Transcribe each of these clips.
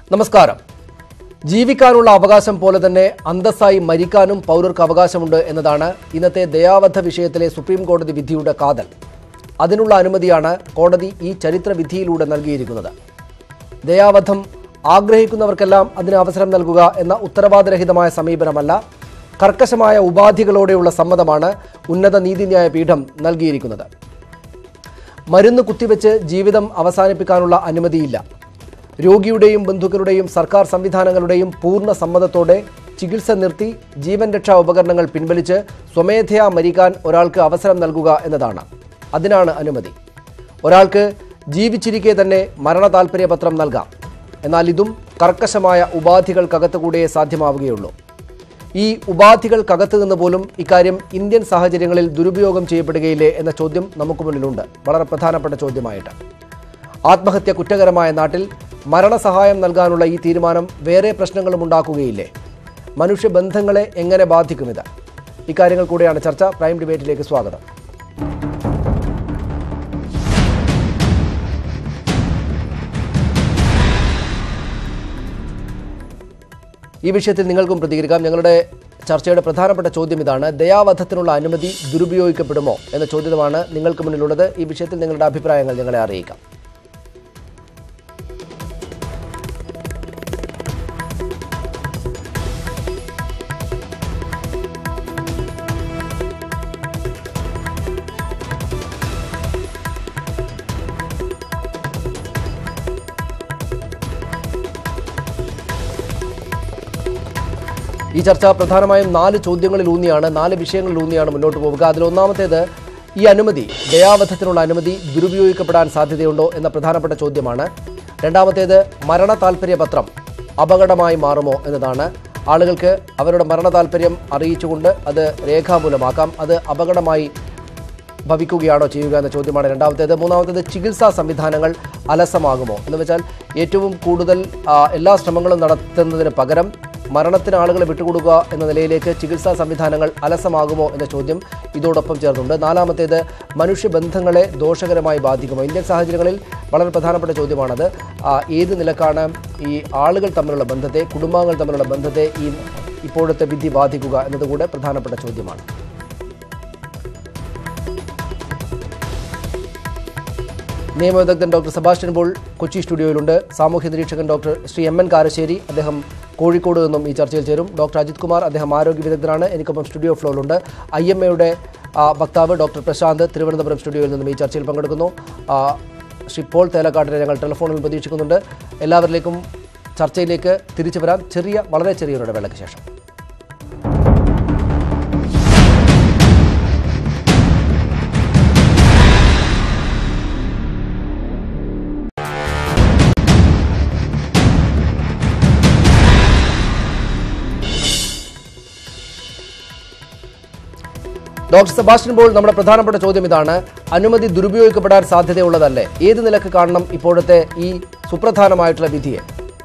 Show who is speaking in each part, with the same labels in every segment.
Speaker 1: നമസ്കാരം ജീവിക്കാനുള്ള അവകാശം പോലെ തന്നെ അന്തസ്സായി മരിക്കാനും പൗരർക്ക് അവകാശമുണ്ട് എന്നതാണ് ഇന്നത്തെ ദയാവധ വിഷയത്തിലെ സുപ്രീം കോടതി വിധിയുടെ കാതൽ അതിനുള്ള അനുമതിയാണ് കോടതി ഈ ചരിത്ര വിധിയിലൂടെ നൽകിയിരിക്കുന്നത് ദയാവധം ആഗ്രഹിക്കുന്നവർക്കെല്ലാം അതിന് അവസരം നൽകുക എന്ന ഉത്തരവാദരഹിതമായ സമീപനമല്ല കർക്കശമായ ഉപാധികളോടെയുള്ള സമ്മതമാണ് ഉന്നത നീതിന്യായ പീഠം നൽകിയിരിക്കുന്നത് മരുന്ന് കുത്തിവെച്ച് ജീവിതം അവസാനിപ്പിക്കാനുള്ള അനുമതിയില്ല രോഗിയുടെയും ബന്ധുക്കളുടെയും സർക്കാർ സംവിധാനങ്ങളുടെയും പൂർണ്ണ സമ്മതത്തോടെ ചികിത്സ നിർത്തി ജീവൻ രക്ഷാ ഉപകരണങ്ങൾ പിൻവലിച്ച് സ്വമേധയാ മരിക്കാൻ ഒരാൾക്ക് അവസരം നൽകുക എന്നതാണ് അതിനാണ് അനുമതി ഒരാൾക്ക് ജീവിച്ചിരിക്കെ തന്നെ മരണ താൽപ്പര്യപത്രം നൽകാം എന്നാൽ ഇതും കർക്കശമായ ഉപാധികൾക്കകത്തുകൂടിയേ സാധ്യമാവുകയുള്ളൂ ഈ ഉപാധികൾക്കകത്ത് നിന്ന് പോലും ഇക്കാര്യം ഇന്ത്യൻ സാഹചര്യങ്ങളിൽ ദുരുപയോഗം ചെയ്യപ്പെടുകയില്ലേ എന്ന ചോദ്യം നമുക്ക് മുന്നിലുണ്ട് വളരെ പ്രധാനപ്പെട്ട ചോദ്യമായിട്ട് ആത്മഹത്യ കുറ്റകരമായ നാട്ടിൽ മരണസഹായം നൽകാനുള്ള ഈ തീരുമാനം വേറെ പ്രശ്നങ്ങളും ഉണ്ടാക്കുകയില്ലേ മനുഷ്യബന്ധങ്ങളെ എങ്ങനെ ബാധിക്കും ഇത് ഇക്കാര്യങ്ങൾ കൂടെയാണ് ചർച്ച പ്രൈം ഡിബേറ്റിലേക്ക് സ്വാഗതം ഈ വിഷയത്തിൽ നിങ്ങൾക്കും പ്രതികരിക്കാം ഞങ്ങളുടെ ചർച്ചയുടെ പ്രധാനപ്പെട്ട ചോദ്യം ഇതാണ് ദയാവധത്തിനുള്ള അനുമതി ദുരുപയോഗിക്കപ്പെടുമോ എന്ന ചോദ്യമാണ് നിങ്ങൾക്ക് മുന്നിലുള്ളത് ഈ വിഷയത്തിൽ നിങ്ങളുടെ അഭിപ്രായങ്ങൾ ഞങ്ങളെ അറിയിക്കാം ഈ ചർച്ച പ്രധാനമായും നാല് ചോദ്യങ്ങളിൽ ഊന്നിയാണ് നാല് വിഷയങ്ങളിൽ ഊന്നിയാണ് മുന്നോട്ട് പോവുക അതിൽ ഒന്നാമത്തേത് ഈ അനുമതി ദയാവധത്തിനുള്ള അനുമതി ദുരുപയോഗിക്കപ്പെടാൻ സാധ്യതയുണ്ടോ എന്ന പ്രധാനപ്പെട്ട ചോദ്യമാണ് രണ്ടാമത്തേത് മരണ താൽപ്പര്യ പത്രം അപകടമായി മാറുമോ എന്നതാണ് ആളുകൾക്ക് അവരുടെ മരണ താൽപ്പര്യം അറിയിച്ചുകൊണ്ട് അത് രേഖാമൂലമാക്കാം അത് അപകടമായി ഭവിക്കുകയാണോ ചെയ്യുക എന്ന ചോദ്യമാണ് രണ്ടാമത്തേത് മൂന്നാമത്തേത് ചികിത്സാ സംവിധാനങ്ങൾ അലസമാകുമോ എന്ന് വെച്ചാൽ ഏറ്റവും കൂടുതൽ ആ, എല്ലാ ശ്രമങ്ങളും നടത്തുന്നതിന് പകരം മരണത്തിന് ആളുകളെ വിട്ടുകൊടുക്കുക എന്ന നിലയിലേക്ക് ചികിത്സാ സംവിധാനങ്ങൾ അലസമാകുമോ എന്ന ചോദ്യം ഇതോടൊപ്പം ചേർന്നുണ്ട് നാലാമത്തേത് മനുഷ്യബന്ധങ്ങളെ ദോഷകരമായി ബാധിക്കുമോ ഇന്ത്യൻ സാഹചര്യങ്ങളിൽ വളരെ പ്രധാനപ്പെട്ട ചോദ്യമാണത് ആ, ഏത് നിലക്കാണ് ഈ ആളുകൾ തമ്മിലുള്ള ബന്ധത്തെ കുടുംബാംഗങ്ങൾ തമ്മിലുള്ള ബന്ധത്തെ ഈ ഇപ്പോഴത്തെ വിധി ബാധിക്കുക എന്നതുകൂടെ പ്രധാനപ്പെട്ട ചോദ്യമാണ് നിയമവിദഗ്ധൻ ഡോക്ടർ സെബാസ്റ്റ്യൻ പോൾ കൊച്ചി സ്റ്റുഡിയോയിലുണ്ട് സാമൂഹ്യ നിരീക്ഷകൻ doctor Shri M N Karassery അദ്ദേഹം കോഴിക്കോട് നിന്നും ഈ ചർച്ചയിൽ ചേരും ഡോക്ടർ അജിത് കുമാർ അദ്ദേഹം ആരോഗ്യ വിദഗ്ധനാണ് എനിക്കൊപ്പം സ്റ്റുഡിയോ ഫ്ലോറിലുണ്ട് ഐ എം എയുടെ വക്താവ് ഡോക്ടർ പ്രശാന്ത് തിരുവനന്തപുരം സ്റ്റുഡിയോയിൽ നിന്നും ഈ ചർച്ചയിൽ പങ്കെടുക്കുന്നു ആ, ശ്രീ പോൾ തേലക്കാട്ടിനെ ഞങ്ങൾ ടെലിഫോണിൽ പ്രതീക്ഷിക്കുന്നുണ്ട് എല്ലാവരിലേക്കും ചർച്ചയിലേക്ക് തിരിച്ചു വരാം ചെറിയ വളരെ ചെറിയൊരു ഇടവേളയ്ക്ക് ശേഷം ഡോക്ടർ സെബാസ്റ്റ്യൻ പോൾ നമ്മുടെ പ്രധാനപ്പെട്ട ചോദ്യം ഇതാണ് അനുമതി ദുരുപയോഗിക്കപ്പെടാൻ സാധ്യതയുള്ളതല്ലേ ഏത് നിലക്ക് കാണണം ഇപ്പോഴത്തെ ഈ സുപ്രധാനമായിട്ടുള്ള വിധിയെ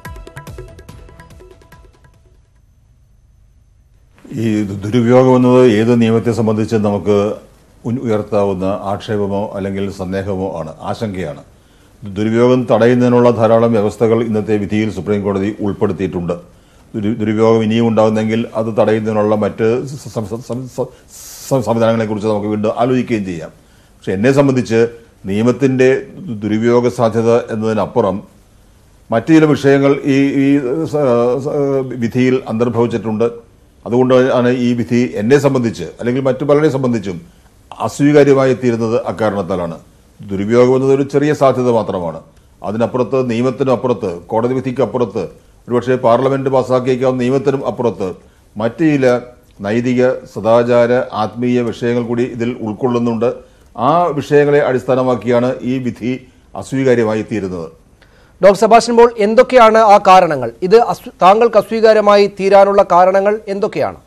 Speaker 2: ഈ ദുരുപയോഗം എന്നത് ഏത് നിയമത്തെ സംബന്ധിച്ച് നമുക്ക് ഉൻ- ഉയർത്താവുന്ന ആക്ഷേപമോ അല്ലെങ്കിൽ സന്ദേഹമോ ആണ് ആശങ്കയാണ് ദുരുപയോഗം തടയുന്നതിനുള്ള ധാരാളം വ്യവസ്ഥകൾ ഇന്നത്തെ വിധിയിൽ സുപ്രീം കോടതി ഉൾപ്പെടുത്തിയിട്ടുണ്ട് ദുരു- ദുരുപയോഗം ഇനിയും ഉണ്ടാകുന്നെങ്കിൽ അത് തടയുന്നതിനുള്ള മറ്റ് സ- സം- സം- സം- സം- സംവിധാനങ്ങളെക്കുറിച്ച് നമുക്ക് വീണ്ടും ആലോചിക്കുകയും ചെയ്യാം പക്ഷെ എന്നെ സംബന്ധിച്ച് നിയമത്തിന്റെ ദുരുപയോഗ സാധ്യത എന്നതിനപ്പുറം മറ്റു ചില വിഷയങ്ങൾ ഈ ഈ സ- സ- വിധിയിൽ അന്തർഭവിച്ചിട്ടുണ്ട് അതുകൊണ്ട് ആണ് ഈ വിധി എന്നെ സംബന്ധിച്ച് അല്ലെങ്കിൽ മറ്റു പലരെ സംബന്ധിച്ചും അസ്വീകാര്യമായി തീരുന്നത് അക്കാരണത്താലാണ് ദുരുപയോഗം എന്നത് ഒരു ചെറിയ സാധ്യത മാത്രമാണ് അതിനപ്പുറത്ത് നിയമത്തിനും അപ്പുറത്ത് കോടതി വിധിക്ക് അപ്പുറത്ത് ഒരുപക്ഷെ പാർലമെന്റ് പാസ്സാക്കിയേക്കാവുന്ന നിയമത്തിനും അപ്പുറത്ത് മറ്റു ചില നൈതിക സദാചാര ആത്മീയ വിഷയങ്ങൾ കൂടി ഇതിൽ ഉൾക്കൊള്ളുന്നുണ്ട് ആ വിഷയങ്ങളെ അടിസ്ഥാനമാക്കിയാണ് ഈ വിധി അസ്വീകാര്യമായി തീരുന്നത്
Speaker 1: ഡോക്ടർ സെബാസ്റ്റ്യൻ പോൾ എന്തൊക്കെയാണ് ആ കാരണങ്ങൾ ഇത് അസ്വ- താങ്കൾക്ക് അസ്വീകാര്യമായി തീരാനുള്ള കാരണങ്ങൾ എന്തൊക്കെയാണ്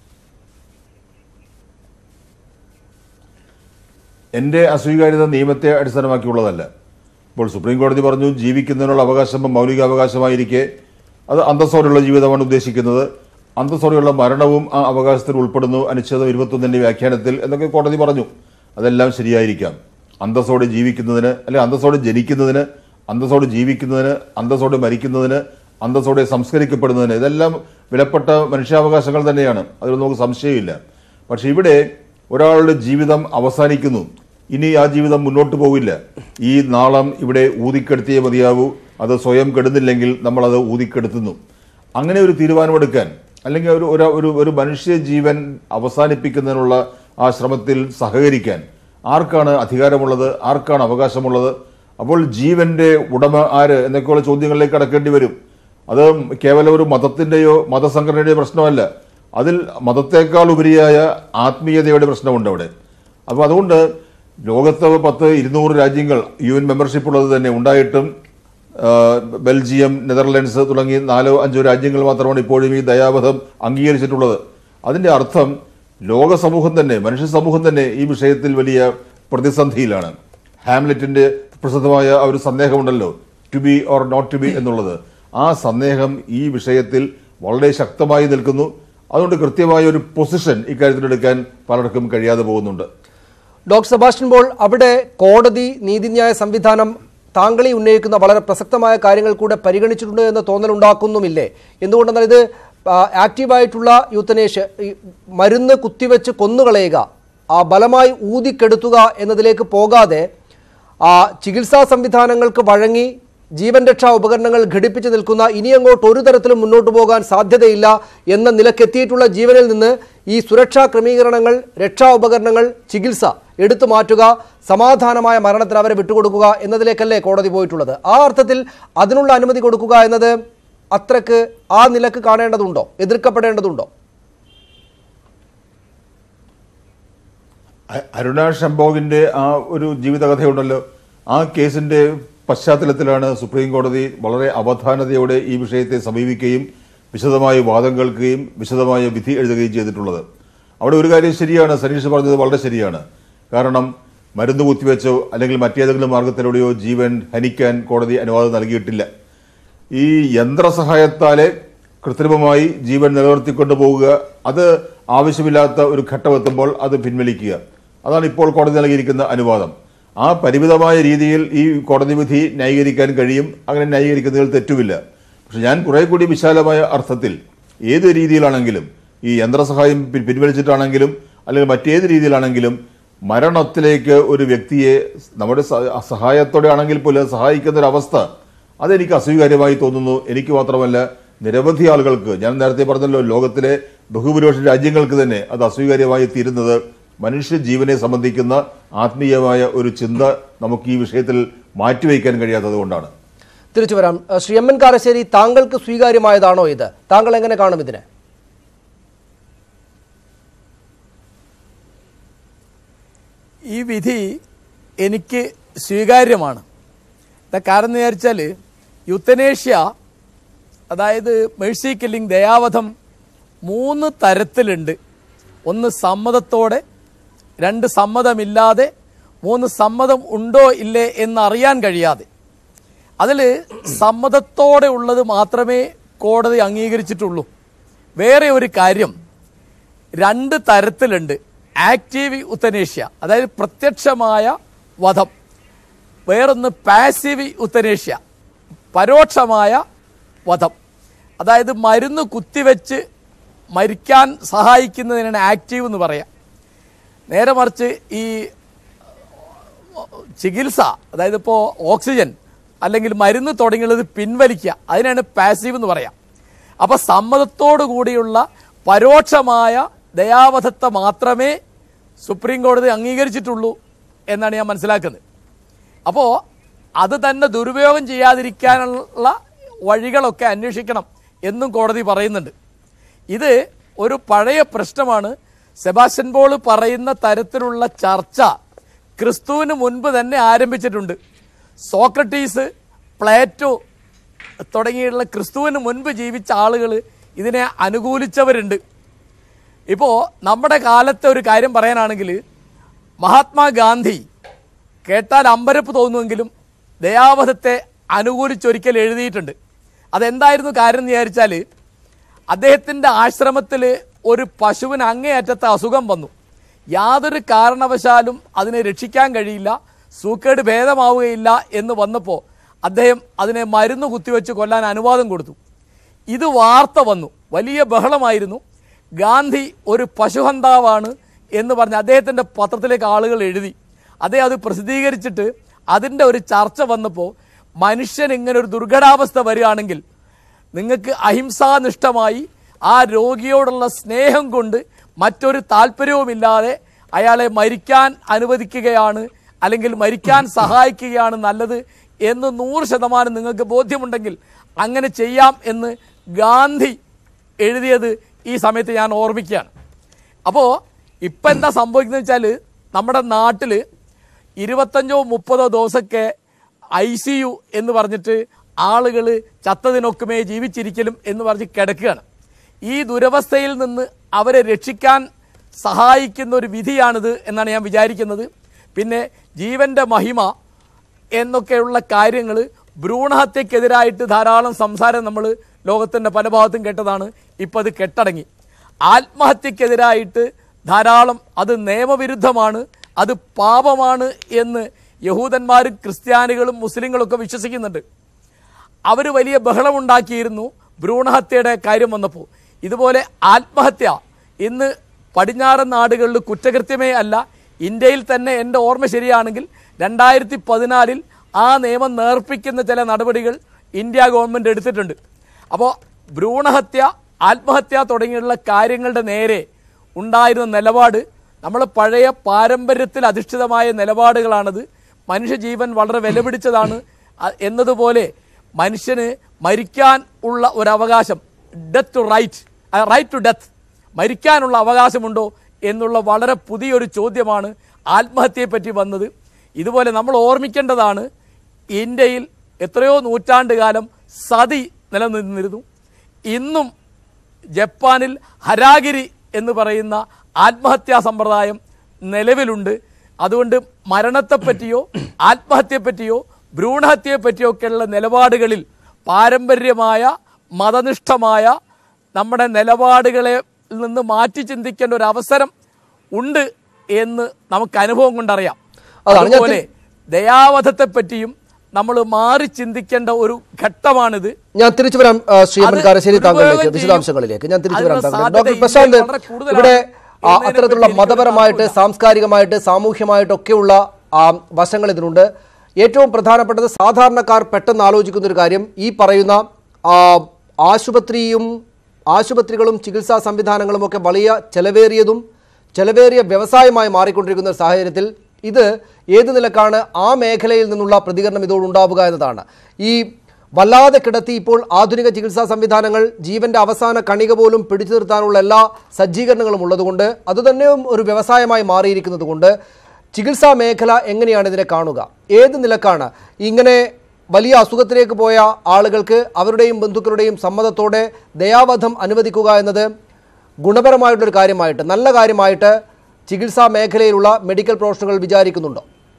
Speaker 2: എന്റെ അസ്വീകാര്യത നിയമത്തെ അടിസ്ഥാനമാക്കിയുള്ളതല്ല ഇപ്പോൾ സുപ്രീം കോടതി പറഞ്ഞു ജീവിക്കുന്നതിനുള്ള അവകാശം മൗലിക അവകാശമായിരിക്കെ അത് അന്തസ്സോടെയുള്ള ജീവിതമാണ് ഉദ്ദേശിക്കുന്നത് അന്തസ്സോടെയുള്ള മരണവും ആ അവകാശത്തിൽ ഉൾപ്പെടുന്നു അനുച്ഛേദം ഇരുപത്തൊന്നിന്റെ വ്യാഖ്യാനത്തിൽ എന്നൊക്കെ കോടതി പറഞ്ഞു അതെല്ലാം ശരിയായിരിക്കാം അന്തസ്സോടെ ജീവിക്കുന്നതിന് അല്ലെ അന്തസ്സോടെ ജനിക്കുന്നതിന് അന്തസ്സോടെ ജീവിക്കുന്നതിന് അന്തസ്സോടെ മരിക്കുന്നതിന് അന്തസ്സോടെ സംസ്കരിക്കപ്പെടുന്നതിന് ഇതെല്ലാം വിലപ്പെട്ട മനുഷ്യാവകാശങ്ങൾ തന്നെയാണ് അതിൽ നമുക്ക് സംശയമില്ല പക്ഷെ ഇവിടെ ഒരാളുടെ ജീവിതം അവസാനിക്കുന്നു ഇനി ആ ജീവിതം മുന്നോട്ട് പോകില്ല ഈ നാളം ഇവിടെ ഊതിക്കെടുത്തിയേ മതിയാവൂ അത് സ്വയം കെടുന്നില്ലെങ്കിൽ നമ്മളത് ഊതിക്കെടുത്തുന്നു അങ്ങനെ ഒരു തീരുമാനമെടുക്കാൻ അല്ലെങ്കിൽ ഒരു ഒരു- ഒരു ഒരു മനുഷ്യ ജീവൻ അവസാനിപ്പിക്കുന്നതിനുള്ള ആ ശ്രമത്തിൽ സഹകരിക്കാൻ ആർക്കാണ് അധികാരമുള്ളത് ആർക്കാണ് അവകാശമുള്ളത് അപ്പോൾ ജീവന്റെ ഉടമ ആര് എന്നൊക്കെയുള്ള ചോദ്യങ്ങളിലേക്ക് കടക്കേണ്ടി വരും അത് കേവലം ഒരു മതത്തിന്റെയോ മതസംഘടനയുടെയോ പ്രശ്നമല്ല അതിൽ മതത്തേക്കാൾ ഉപരിയായ ആത്മീയതയുടെ പ്രശ്നമുണ്ട് അവിടെ അപ്പോൾ അതുകൊണ്ട് ലോകത്ത് പത്ത് ഇരുന്നൂറ് രാജ്യങ്ങൾ യു എൻ മെമ്പർഷിപ്പ് ഉള്ളത് തന്നെ ഉണ്ടായിട്ടും ആ, ബെൽജിയം നെതർലൻഡ്സ് തുടങ്ങി നാലോ അഞ്ചോ രാജ്യങ്ങൾ മാത്രമാണ് ഇപ്പോഴും ഈ ദയാവധം അംഗീകരിച്ചിട്ടുള്ളത് അതിന്റെ അർത്ഥം ലോക സമൂഹം തന്നെ മനുഷ്യ സമൂഹം തന്നെ ഈ വിഷയത്തിൽ വലിയ പ്രതിസന്ധിയിലാണ് ഹാംലെറ്റിന്റെ പ്രസിദ്ധമായ ആ ഒരു സന്ദേഹമുണ്ടല്ലോ to be or not to be എന്നുള്ളത് ആ സന്ദേഹം ഈ വിഷയത്തിൽ വളരെ ശക്തമായി നിൽക്കുന്നു അതുകൊണ്ട് കൃത്യമായ ഒരു പൊസിഷൻ ഇക്കാര്യത്തിൽ എടുക്കാൻ പലർക്കും കഴിയാതെ പോകുന്നുണ്ട്
Speaker 1: ഡോക്ടർ സെബാസ്റ്റ്യൻ പോൾ അവിടെ കോടതി നീതിന്യായ സംവിധാനം താങ്കളീ ഉന്നയിക്കുന്ന വളരെ പ്രസക്തമായ കാര്യങ്ങൾ കൂടെ പരിഗണിച്ചിട്ടുണ്ട് എന്ന തോന്നലുണ്ടാക്കുന്നുമില്ലേ എന്തുകൊണ്ടെന്നാൽ ഇത് ആ, ആക്റ്റീവായിട്ടുള്ള യൂത്തനേഷ്യ ഈ മരുന്ന് കുത്തിവെച്ച് കൊന്നുകളയുക ആ ബലമായി ഊതിക്കെടുത്തുക എന്നതിലേക്ക് പോകാതെ ആ ചികിത്സാ സംവിധാനങ്ങൾക്ക് വഴങ്ങി ജീവൻ രക്ഷാ ഉപകരണങ്ങൾ ഘടിപ്പിച്ച് നിൽക്കുന്ന ഇനി അങ്ങോട്ട് ഒരു തരത്തിലും മുന്നോട്ട് പോകാൻ സാധ്യതയില്ല എന്ന നിലക്കെത്തിയിട്ടുള്ള ജീവനിൽ നിന്ന് ഈ സുരക്ഷാ ക്രമീകരണങ്ങൾ രക്ഷാ ഉപകരണങ്ങൾ ചികിത്സ എടുത്തു മാറ്റുക സമാധാനമായ മരണത്തിന് അവരെ വിട്ടുകൊടുക്കുക എന്നതിലേക്കല്ലേ കോടതി പോയിട്ടുള്ളത് ആ അർത്ഥത്തിൽ അതിനുള്ള അനുമതി കൊടുക്കുക എന്നത് അത്രക്ക് ആ നിലക്ക് കാണേണ്ടതുണ്ടോ എതിർക്കപ്പെടേണ്ടതുണ്ടോ
Speaker 2: അ- അരുണ ഷംബോഗിന്റെ ആ ഒരു ജീവിതകഥയുണ്ടല്ലോ ആ കേസിന്റെ പശ്ചാത്തലത്തിലാണ് സുപ്രീം കോടതി വളരെ അവധാനതയോടെ ഈ വിഷയത്തെ സമീപിക്കുകയും വിശദമായ വാദം കേൾക്കുകയും വിശദമായ വിധി എഴുതുകയും ചെയ്തിട്ടുള്ളത് അവിടെ ഒരു കാര്യം ശരിയാണ് സനീഷ് പറഞ്ഞത് വളരെ ശരിയാണ് കാരണം മരുന്ന് കുത്തിവെച്ചോ അല്ലെങ്കിൽ മറ്റേതെങ്കിലും മാർഗത്തിലൂടെയോ ജീവൻ ഹനിക്കാൻ കോടതി അനുവാദം നൽകിയിട്ടില്ല ഈ യന്ത്രസഹായത്താലെ കൃത്രിമമായി ജീവൻ നിലനിർത്തിക്കൊണ്ടു പോവുക അത് ആവശ്യമില്ലാത്ത ഒരു ഘട്ടമെത്തുമ്പോൾ അത് പിൻവലിക്കുക അതാണ് ഇപ്പോൾ കോടതി നൽകിയിരിക്കുന്ന അനുവാദം ആ പരിമിതമായ രീതിയിൽ ഈ കോടതി വിധി ന്യായീകരിക്കാൻ കഴിയും അങ്ങനെ ന്യായീകരിക്കുന്നതിൽ തെറ്റുമില്ല പക്ഷെ ഞാൻ കുറെ കൂടി വിശാലമായ അർത്ഥത്തിൽ ഏത് രീതിയിലാണെങ്കിലും ഈ യന്ത്രസഹായം പി- പിൻവലിച്ചിട്ടാണെങ്കിലും അല്ലെങ്കിൽ മറ്റേത് രീതിയിലാണെങ്കിലും മരണത്തിലേക്ക് ഒരു വ്യക്തിയെ നമ്മുടെ സ- സഹായത്തോടെ ആണെങ്കിൽ പോലും സഹായിക്കുന്ന ഒരു അവസ്ഥ അതെനിക്ക് അസ്വീകാര്യമായി തോന്നുന്നു എനിക്ക് മാത്രമല്ല നിരവധി ആളുകൾക്ക് ഞാൻ നേരത്തെ പറഞ്ഞല്ലോ ലോകത്തിലെ ബഹുഭൂരിപക്ഷ രാജ്യങ്ങൾക്ക് തന്നെ അത് അസ്വീകാര്യമായി തീരുന്നത് മനുഷ്യ ജീവനെ സംബന്ധിക്കുന്ന ആത്മീയമായ ഒരു ചിന്ത നമുക്ക് ഈ വിഷയത്തിൽ മാറ്റിവെക്കാൻ കഴിയാത്തത് കൊണ്ടാണ്
Speaker 1: തിരിച്ചു വരാം ഏഹ് ശ്രീ എം എൻ കാരശ്ശേരി താങ്കൾക്ക് സ്വീകാര്യമായതാണോ ഇത് താങ്കൾ എങ്ങനെ കാണും ഇതിനെ
Speaker 3: ഈ വിധി എനിക്ക് സ്വീകാര്യമാണ് എന്താ കാരണം എന്ന് വിചാരിച്ചാൽ യുത്തനേഷ്യ അതായത് മേഴ്സി കില്ലിംഗ് ദയാവധം മൂന്ന് തരത്തിലുണ്ട് ഒന്ന് സമ്മതത്തോടെ രണ്ട് സമ്മതമില്ലാതെ മൂന്ന് സമ്മതം ഉണ്ടോ ഇല്ലേ എന്നറിയാൻ കഴിയാതെ അതിൽ സമ്മതത്തോടെ ഉള്ളത് മാത്രമേ കോടതി അംഗീകരിച്ചിട്ടുള്ളൂ വേറെ ഒരു കാര്യം രണ്ട് തരത്തിലുണ്ട് ആക്റ്റീവ് ഉത്തനേഷ്യ അതായത് പ്രത്യക്ഷമായ വധം വേറൊന്ന് പാസീവ് ഉത്തനേഷ്യ പരോക്ഷമായ വധം അതായത് മരുന്ന് കുത്തിവെച്ച് മരിക്കാൻ സഹായിക്കുന്നതിനാണ് ആക്റ്റീവ് എന്ന് പറയാം നേരെ മറിച്ച് ഈ ചികിത്സ അതായത് ഇപ്പോൾ ഓക്സിജൻ അല്ലെങ്കിൽ മരുന്ന് തുടങ്ങിയുള്ളത് പിൻവലിക്കുക അതിനാണ് പാസീവ് എന്ന് പറയാം അപ്പൊ സമ്മതത്തോടു കൂടിയുള്ള പരോക്ഷമായ ദയാവധത്തെ മാത്രമേ സുപ്രീം കോടതി അംഗീകരിച്ചിട്ടുള്ളൂ എന്നാണ് ഞാൻ മനസ്സിലാക്കുന്നത് അപ്പോൾ അത് തന്നെ ദുരുപയോഗം ചെയ്യാതിരിക്കാനുള്ള വഴികളൊക്കെ അന്വേഷിക്കണം എന്നും കോടതി പറയുന്നുണ്ട് ഇത് ഒരു പഴയ പ്രശ്നമാണ് സെബാസ്റ്റ്യൻ പോൾ പറയുന്ന തരത്തിലുള്ള ചർച്ച ക്രിസ്തുവിന് മുൻപ് തന്നെ ആരംഭിച്ചിട്ടുണ്ട് സോക്രട്ടീസ് പ്ലേറ്റോ തുടങ്ങിയുള്ള ക്രിസ്തുവിന് മുൻപ് ജീവിച്ച ആളുകൾ ഇതിനെ അനുകൂലിച്ചവരുണ്ട് ഇപ്പോൾ നമ്മുടെ കാലത്തെ ഒരു കാര്യം പറയാനാണെങ്കിൽ മഹാത്മാഗാന്ധി കേട്ടാൽ അമ്പരപ്പ് തോന്നുമെങ്കിലും ദയാവധത്തെ അനുകൂലിച്ചൊരിക്കൽ എഴുതിയിട്ടുണ്ട് അതെന്തായിരുന്നു കാര്യം എന്ന് വിചാരിച്ചാൽ അദ്ദേഹത്തിൻ്റെ ആശ്രമത്തിൽ ഒരു പശുവിന് അങ്ങേയറ്റത്തെ അസുഖം വന്നു യാതൊരു കാരണവശാലും അതിനെ രക്ഷിക്കാൻ കഴിയില്ല സൂക്കേട് ഭേദമാവുകയില്ല എന്ന് വന്നപ്പോൾ അദ്ദേഹം അതിനെ മരുന്ന് കുത്തിവെച്ച് കൊല്ലാൻ അനുവാദം കൊടുത്തു ഇത് വാർത്ത വന്നു വലിയ ബഹളമായിരുന്നു ഗാന്ധി ഒരു പശുഹന്താവാണ് എന്ന് പറഞ്ഞ് അദ്ദേഹത്തിൻ്റെ പത്രത്തിലേക്ക് ആളുകൾ എഴുതി അദ്ദേഹം അത് പ്രസിദ്ധീകരിച്ചിട്ട് അതിൻ്റെ ഒരു ചർച്ച വന്നപ്പോൾ മനുഷ്യൻ ഇങ്ങനെ ഒരു ദുർഘടാവസ്ഥ വരികയാണെങ്കിൽ നിങ്ങൾക്ക് അഹിംസാനിഷ്ഠമായി ആ രോഗിയോടുള്ള സ്നേഹം കൊണ്ട് മറ്റൊരു താല്പര്യവുമില്ലാതെ അയാളെ മരിക്കാൻ അനുവദിക്കുകയാണ് അല്ലെങ്കിൽ മരിക്കാൻ സഹായിക്കുകയാണ് നല്ലത് എന്ന് നൂറ് ശതമാനം നിങ്ങൾക്ക് ബോധ്യമുണ്ടെങ്കിൽ അങ്ങനെ ചെയ്യാം എന്ന് ഗാന്ധി എഴുതിയത് ഈ സമയത്ത് ഞാൻ ഓർമ്മിക്കുകയാണ് അപ്പോൾ ഇപ്പം എന്താ സംഭവിക്കുന്നത് വെച്ചാൽ നമ്മുടെ നാട്ടിൽ ഇരുപത്തഞ്ചോ മുപ്പതോ ദിവസമൊക്കെ ഐ സി യു എന്ന് പറഞ്ഞിട്ട് ആളുകൾ ചത്തതിനൊക്കുമേ ജീവിച്ചിരിക്കലും എന്ന് പറഞ്ഞ് കിടക്കുകയാണ് ഈ ദുരവസ്ഥയിൽ നിന്ന് അവരെ രക്ഷിക്കാൻ സഹായിക്കുന്ന ഒരു വിധിയാണിത് എന്നാണ് ഞാൻ വിചാരിക്കുന്നത് പിന്നെ ജീവന്റെ മഹിമ എന്നൊക്കെയുള്ള കാര്യങ്ങൾ ഭ്രൂണഹത്യക്കെതിരായിട്ട് ധാരാളം സംസാരം നമ്മൾ ലോകത്തിൻ്റെ പല ഭാഗത്തും കേട്ടതാണ് ഇപ്പം അത് കെട്ടടങ്ങി ആത്മഹത്യക്കെതിരായിട്ട് ധാരാളം അത് നിയമവിരുദ്ധമാണ് അത് പാപമാണ് എന്ന് യഹൂദന്മാരും ക്രിസ്ത്യാനികളും മുസ്ലിങ്ങളൊക്കെ വിശ്വസിക്കുന്നുണ്ട് അവർ വലിയ ബഹളമുണ്ടാക്കിയിരുന്നു ഭ്രൂണഹത്യയുടെ കാര്യം വന്നപ്പോൾ ഇതുപോലെ ആത്മഹത്യ ഇന്ന് പടിഞ്ഞാറൻ നാടുകളിൽ കുറ്റകൃത്യമേ അല്ല ഇന്ത്യയിൽ തന്നെ എൻ്റെ ഓർമ്മ ശരിയാണെങ്കിൽ രണ്ടായിരത്തി പതിനാലിൽ ആ നിയമം നേർപ്പിക്കുന്ന ചില നടപടികൾ ഇന്ത്യ ഗവൺമെൻറ് എടുത്തിട്ടുണ്ട് അപ്പോൾ ഭ്രൂണഹത്യ ആത്മഹത്യ തുടങ്ങിയുള്ള കാര്യങ്ങളുടെ നേരെ ഉണ്ടായിരുന്ന നിലപാട് നമ്മൾ പഴയ പാരമ്പര്യത്തിൽ അധിഷ്ഠിതമായ നിലപാടുകളാണത് മനുഷ്യജീവൻ വളരെ വിലപിടിച്ചതാണ് അ- എന്നതുപോലെ മനുഷ്യന് മരിക്കാൻ ഉള്ള ഒരു അവകാശം death to right right to death മരിക്കാനുള്ള അവകാശമുണ്ടോ എന്നുള്ള വളരെ പുതിയൊരു ചോദ്യമാണ് ആത്മഹത്യയെപ്പറ്റി വന്നത് ഇതുപോലെ നമ്മൾ ഓർമ്മിക്കേണ്ടതാണ് ഇന്ത്യയിൽ എത്രയോ നൂറ്റാണ്ട് കാലം സതി നിലനിന്നിരുന്നു ഇന്നും ജപ്പാനിൽ ഹരാഗിരി എന്ന് പറയുന്ന ആത്മഹത്യാ സമ്പ്രദായം നിലവിലുണ്ട് അതുകൊണ്ട് മരണത്തെപ്പറ്റിയോ ആത്മഹത്യയെപ്പറ്റിയോ ഭ്രൂണഹത്യയെപ്പറ്റിയോ ഒക്കെയുള്ള നിലപാടുകളിൽ പാരമ്പര്യമായ മതനിഷ്ഠമായ നമ്മുടെ നിലപാടുകളെ നിന്ന് മാറ്റി ചിന്തിക്കേണ്ട ഒരു അവസരം ഉണ്ട് എന്ന് നമുക്ക് അനുഭവം കൊണ്ടറിയാം
Speaker 1: അതാണ് ഞാൻ
Speaker 3: അതുപോലെ ദയാവധത്തെപ്പറ്റിയും നമ്മൾ മാറി ചിന്തിക്കേണ്ട ഒരു ഘട്ടമാണിത്
Speaker 1: ഞാൻ തിരിച്ചു വരാം ആ, ശ്രീ അമൻ
Speaker 3: അത്
Speaker 1: കാരശ്ശേരി താങ്കളിലേക്ക്
Speaker 3: ദുരുപയോഗം
Speaker 1: വിശദാംശങ്ങളിലേക്ക് ഞാൻ തിരിച്ചു വരാം
Speaker 3: അതിനുള്ള
Speaker 1: താങ്കൾ ഡോക്ടർ
Speaker 3: സാധ്യത
Speaker 1: പ്രശാന്ത്
Speaker 3: ഇന്ത്യയിൽ വളരെ കൂടുതലാണ്
Speaker 1: ഇവിടെ ആ,
Speaker 3: എന്നതിനെ
Speaker 1: അത്തരത്തിലുള്ള
Speaker 3: പറ്റി
Speaker 1: മതപരമായിട്ട്
Speaker 3: എനിക്കൊരു
Speaker 1: സാംസ്കാരികമായിട്ട് സാമൂഹ്യമായിട്ടൊക്കെയുള്ള ആ, വശങ്ങൾ ഇതിനുണ്ട് ഏറ്റവും പ്രധാനപ്പെട്ടത് സാധാരണക്കാർ പെട്ടെന്ന് ആലോചിക്കുന്ന ഒരു കാര്യം ഈ പറയുന്ന ആ, ആശുപത്രിയും ആശുപത്രികളും ചികിത്സാ സംവിധാനങ്ങളും ഒക്കെ വലിയ ചെലവേറിയതും ചെലവേറിയ വ്യവസായമായി മാറിക്കൊണ്ടിരിക്കുന്ന ഒരു സാഹചര്യത്തിൽ ഇത് ഏത് നിലക്കാണ് ആ മേഖലയിൽ നിന്നുള്ള പ്രതികരണം ഇതോടുണ്ടാവുക എന്നതാണ് ഈ വല്ലാതെ കിടത്തി ഇപ്പോൾ ആധുനിക ചികിത്സാ സംവിധാനങ്ങൾ ജീവന്റെ അവസാന കണിക പോലും പിടിച്ചു നിർത്താനുള്ള എല്ലാ സജ്ജീകരണങ്ങളും ഉള്ളതുകൊണ്ട് അതുതന്നെയും ഒരു വ്യവസായമായി മാറിയിരിക്കുന്നത് കൊണ്ട് ചികിത്സാ മേഖല എങ്ങനെയാണ് ഇതിനെ കാണുക ഏത് നിലക്കാണ് ഇങ്ങനെ വലിയ അസുഖത്തിലേക്ക് പോയ ആളുകൾക്ക് അവരുടെയും ബന്ധുക്കളുടെയും സമ്മതത്തോടെ ദയാവധം അനുവദിക്കുക എന്നത് ഗുണപരമായിട്ടുള്ളൊരു കാര്യമായിട്ട് നല്ല കാര്യമായിട്ട് ചികിത്സാ മേഖലയിലുള്ള മെഡിക്കൽ പ്രൊഫഷണലുകൾ വിചാരിക്കുന്നുണ്ടോ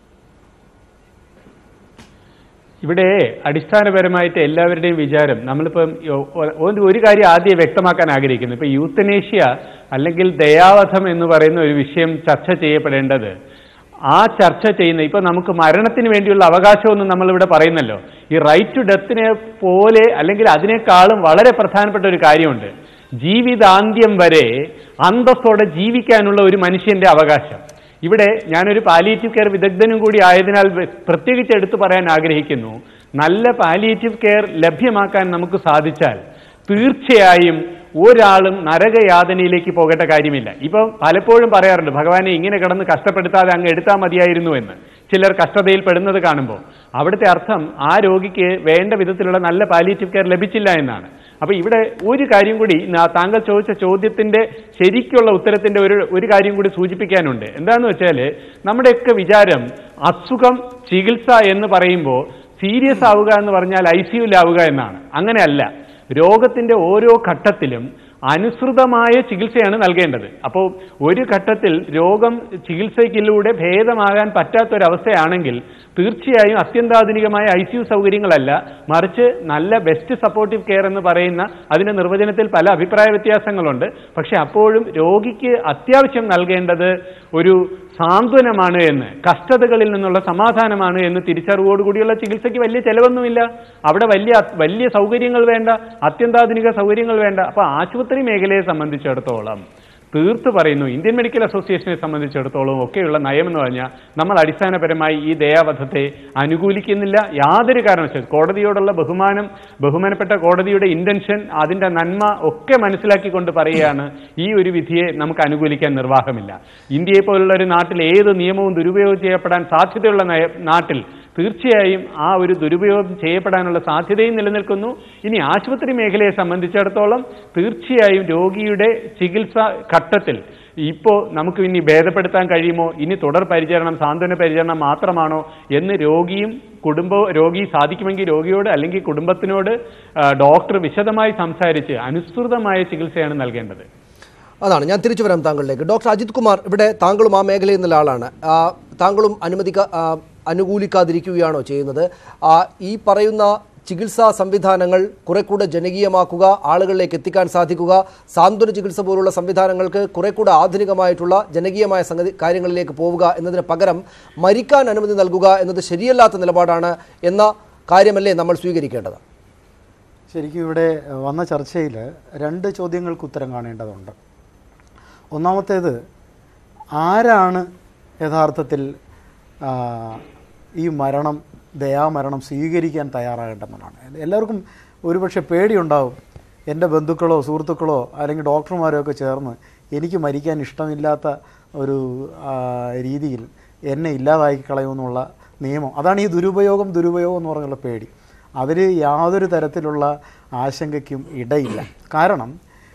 Speaker 4: ഇവിടെ അടിസ്ഥാനപരമായിട്ട് എല്ലാവരുടെയും വിചാരം നമ്മളിപ്പം യോ- ഒരു ഒരു കാര്യം ആദ്യം വ്യക്തമാക്കാൻ ആഗ്രഹിക്കുന്നു ഇപ്പൊ യൂത്തനേഷ്യ അല്ലെങ്കിൽ ദയാവധം എന്ന് പറയുന്ന ഒരു വിഷയം ചർച്ച ചെയ്യപ്പെടേണ്ടത് ആ ചർച്ച ചെയ്യുന്ന ഇപ്പൊ നമുക്ക് മരണത്തിന് വേണ്ടിയുള്ള അവകാശമൊന്നും നമ്മളിവിടെ പറയുന്നല്ലോ ഈ റൈറ്റ് ടു ഡെത്തിനെ പോലെ അല്ലെങ്കിൽ അതിനേക്കാളും വളരെ പ്രധാനപ്പെട്ട ഒരു കാര്യമുണ്ട് ജീവിതാന്ത്യം വരെ അന്തസ്സോടെ ജീവിക്കാനുള്ള ഒരു മനുഷ്യന്റെ അവകാശം ഇവിടെ ഞാനൊരു പാലിയേറ്റീവ് കെയർ വിദഗ്ധനും കൂടി ആയതിനാൽ വെ- പ്രത്യേകിച്ച് എടുത്തു പറയാൻ ആഗ്രഹിക്കുന്നു നല്ല പാലിയേറ്റീവ് കെയർ ലഭ്യമാക്കാൻ നമുക്ക് സാധിച്ചാൽ തീർച്ചയായും ഒരാളും നരകയാതനയിലേക്ക് പോകേണ്ട കാര്യമില്ല ഇപ്പൊ പലപ്പോഴും പറയാറുണ്ട് ഭഗവാനെ ഇങ്ങനെ കിടന്ന് കഷ്ടപ്പെടുത്താതെ അങ്ങ് എടുത്താൽ മതിയായിരുന്നു എന്ന് ചിലർ കഷ്ടതയിൽ പെടുന്നത് കാണുമ്പോൾ അവിടുത്തെ അർത്ഥം ആ രോഗിക്ക് വേണ്ട വിധത്തിലുള്ള നല്ല പാലിയേറ്റീവ് കെയർ ലഭിച്ചില്ല എന്നാണ് അപ്പൊ ഇവിടെ ഒരു കാര്യം കൂടി നാ- താങ്കൾ ചോദിച്ച ചോദ്യത്തിന്റെ ശരിക്കുള്ള ഉത്തരത്തിന്റെ ഒരു ഒരു കാര്യം കൂടി സൂചിപ്പിക്കാനുണ്ട് എന്താന്ന് വെച്ചാല് നമ്മുടെയൊക്കെ വിചാരം അസുഖം ചികിത്സ എന്ന് പറയുമ്പോൾ സീരിയസ് ആവുക എന്ന് പറഞ്ഞാൽ ഐ സിയുലാവുക എന്നാണ് അങ്ങനെയല്ല രോഗത്തിന്റെ ഓരോ ഘട്ടത്തിലും അനുസൃതമായ ചികിത്സയാണ് നൽകേണ്ടത് അപ്പോൾ ഒരു ഘട്ടത്തിൽ രോഗം ചികിത്സയ്ക്കിലൂടെ ഭേദമാകാൻ പറ്റാത്തൊരവസ്ഥയാണെങ്കിൽ തീർച്ചയായും അത്യന്താധുനികമായ ഐ സി യു സൗകര്യങ്ങളല്ല മറിച്ച് നല്ല ബെസ്റ്റ് സപ്പോർട്ടീവ് കെയർ എന്ന് പറയുന്ന അതിന്റെ നിർവചനത്തിൽ പല അഭിപ്രായ വ്യത്യാസങ്ങളുണ്ട് പക്ഷെ അപ്പോഴും രോഗിക്ക് അത്യാവശ്യം നൽകേണ്ടത് ഒരു സാന്ത്വനമാണ് എന്ന് കഷ്ടതകളിൽ നിന്നുള്ള സമാധാനമാണ് എന്ന് തിരിച്ചറിവോടുകൂടിയുള്ള ചികിത്സയ്ക്ക് വലിയ ചെലവൊന്നുമില്ല അവിടെ വലിയ വലിയ സൗകര്യങ്ങൾ വേണ്ട അത്യന്താധുനിക സൗകര്യങ്ങൾ വേണ്ട അപ്പൊ ആശുപത്രി മേഖലയെ സംബന്ധിച്ചിടത്തോളം തീർത്ത് പറയുന്നു ഇന്ത്യൻ മെഡിക്കൽ അസോസിയേഷനെ സംബന്ധിച്ചിടത്തോളം ഒക്കെയുള്ള നയം എന്ന് പറഞ്ഞാൽ നമ്മൾ അടിസ്ഥാനപരമായി ഈ ദയാവധത്തെ അനുകൂലിക്കുന്നില്ല യാതൊരു കാരണവശാലും കോടതിയോടുള്ള ബഹുമാനം ബഹുമാനപ്പെട്ട കോടതിയുടെ ഇന്റൻഷൻ അതിന്റെ നന്മ ഒക്കെ മനസ്സിലാക്കിക്കൊണ്ട് പറയുകയാണ് ഈ ഒരു വിധിയെ നമുക്ക് അനുകൂലിക്കാൻ നിർവാഹമില്ല ഇന്ത്യയെ പോലുള്ള ഒരു നാട്ടിൽ ഏത് നിയമവും ദുരുപയോഗം ചെയ്യപ്പെടാൻ സാധ്യതയുള്ള നയ- നാട്ടിൽ തീർച്ചയായും ആ ഒരു ദുരുപയോഗം ചെയ്യപ്പെടാനുള്ള സാധ്യതയും നിലനിൽക്കുന്നു ഇനി ആശുപത്രി മേഖലയെ സംബന്ധിച്ചിടത്തോളം തീർച്ചയായും രോഗിയുടെ ചികിത്സ ഘട്ടത്തിൽ ഇപ്പോൾ നമുക്ക് ഇനി ഭേദപ്പെടുത്താൻ കഴിയുമോ ഇനി തുടർ പരിചരണം സാന്ത്വന പരിചരണം മാത്രമാണോ എന്ന് രോഗിയും കുടുംബവും രോഗി സാധിക്കുമെങ്കിൽ രോഗിയോട് അല്ലെങ്കിൽ കുടുംബത്തിനോട് ആ, ഡോക്ടർ വിശദമായി സംസാരിച്ച് അനുസൃതമായ ചികിത്സയാണ് നൽകേണ്ടത്
Speaker 1: അതാണ് ഞാൻ തിരിച്ചു വരാം താങ്കളിലേക്ക് ഡോക്ടർ അജിത് കുമാർ ഇവിടെ താങ്കളും ആ മേഖലയിൽ നിന്നുള്ള ആളാണ് ആ, താങ്കളും അനുമതിക്ക ആ, അനുകൂലിക്കാതിരിക്കുകയാണോ ചെയ്യുന്നത് ആ, ഈ പറയുന്ന ചികിത്സാ സംവിധാനങ്ങൾ കുറെ കൂടെ ജനകീയമാക്കുക ആളുകളിലേക്ക് എത്തിക്കാൻ സാധിക്കുക സാന്ത്വന ചികിത്സ പോലുള്ള സംവിധാനങ്ങൾക്ക് കുറെ കൂടെ ആധുനികമായിട്ടുള്ള ജനകീയമായ സംഗതി കാര്യങ്ങളിലേക്ക് പോവുക എന്നതിന് പകരം മരിക്കാൻ അനുമതി നൽകുക എന്നത് ശരിയല്ലാത്ത നിലപാടാണ് എന്ന കാര്യമല്ലേ നമ്മൾ സ്വീകരിക്കേണ്ടത്
Speaker 5: ശരിക്കും ഇവിടെ വന്ന ചർച്ചയിൽ രണ്ട് ചോദ്യങ്ങൾക്ക് ഉത്തരം കാണേണ്ടതുണ്ട് ഒന്നാമത്തേത് ആരാണ് യഥാർത്ഥത്തിൽ ആ, ഈ മരണം ദയാമരണം സ്വീകരിക്കാൻ തയ്യാറാകേണ്ടതെന്നാണ് എല്ലാവർക്കും ഒരുപക്ഷെ പേടിയുണ്ടാവും എൻ്റെ ബന്ധുക്കളോ സുഹൃത്തുക്കളോ അല്ലെങ്കിൽ ഡോക്ടർമാരോ ഒക്കെ ചേർന്ന് എനിക്ക് മരിക്കാൻ ഇഷ്ടമില്ലാത്ത ഒരു ആ, രീതിയിൽ എന്നെ ഇല്ലാതാക്കി കളയുമെന്നുള്ള നിയമം അതാണ് ഈ ദുരുപയോഗം ദുരുപയോഗം എന്ന് പറഞ്ഞുള്ള പേടി അതിൽ യാതൊരു തരത്തിലുള്ള ആശങ്കയ്ക്കും ഇടയില്ല കാരണം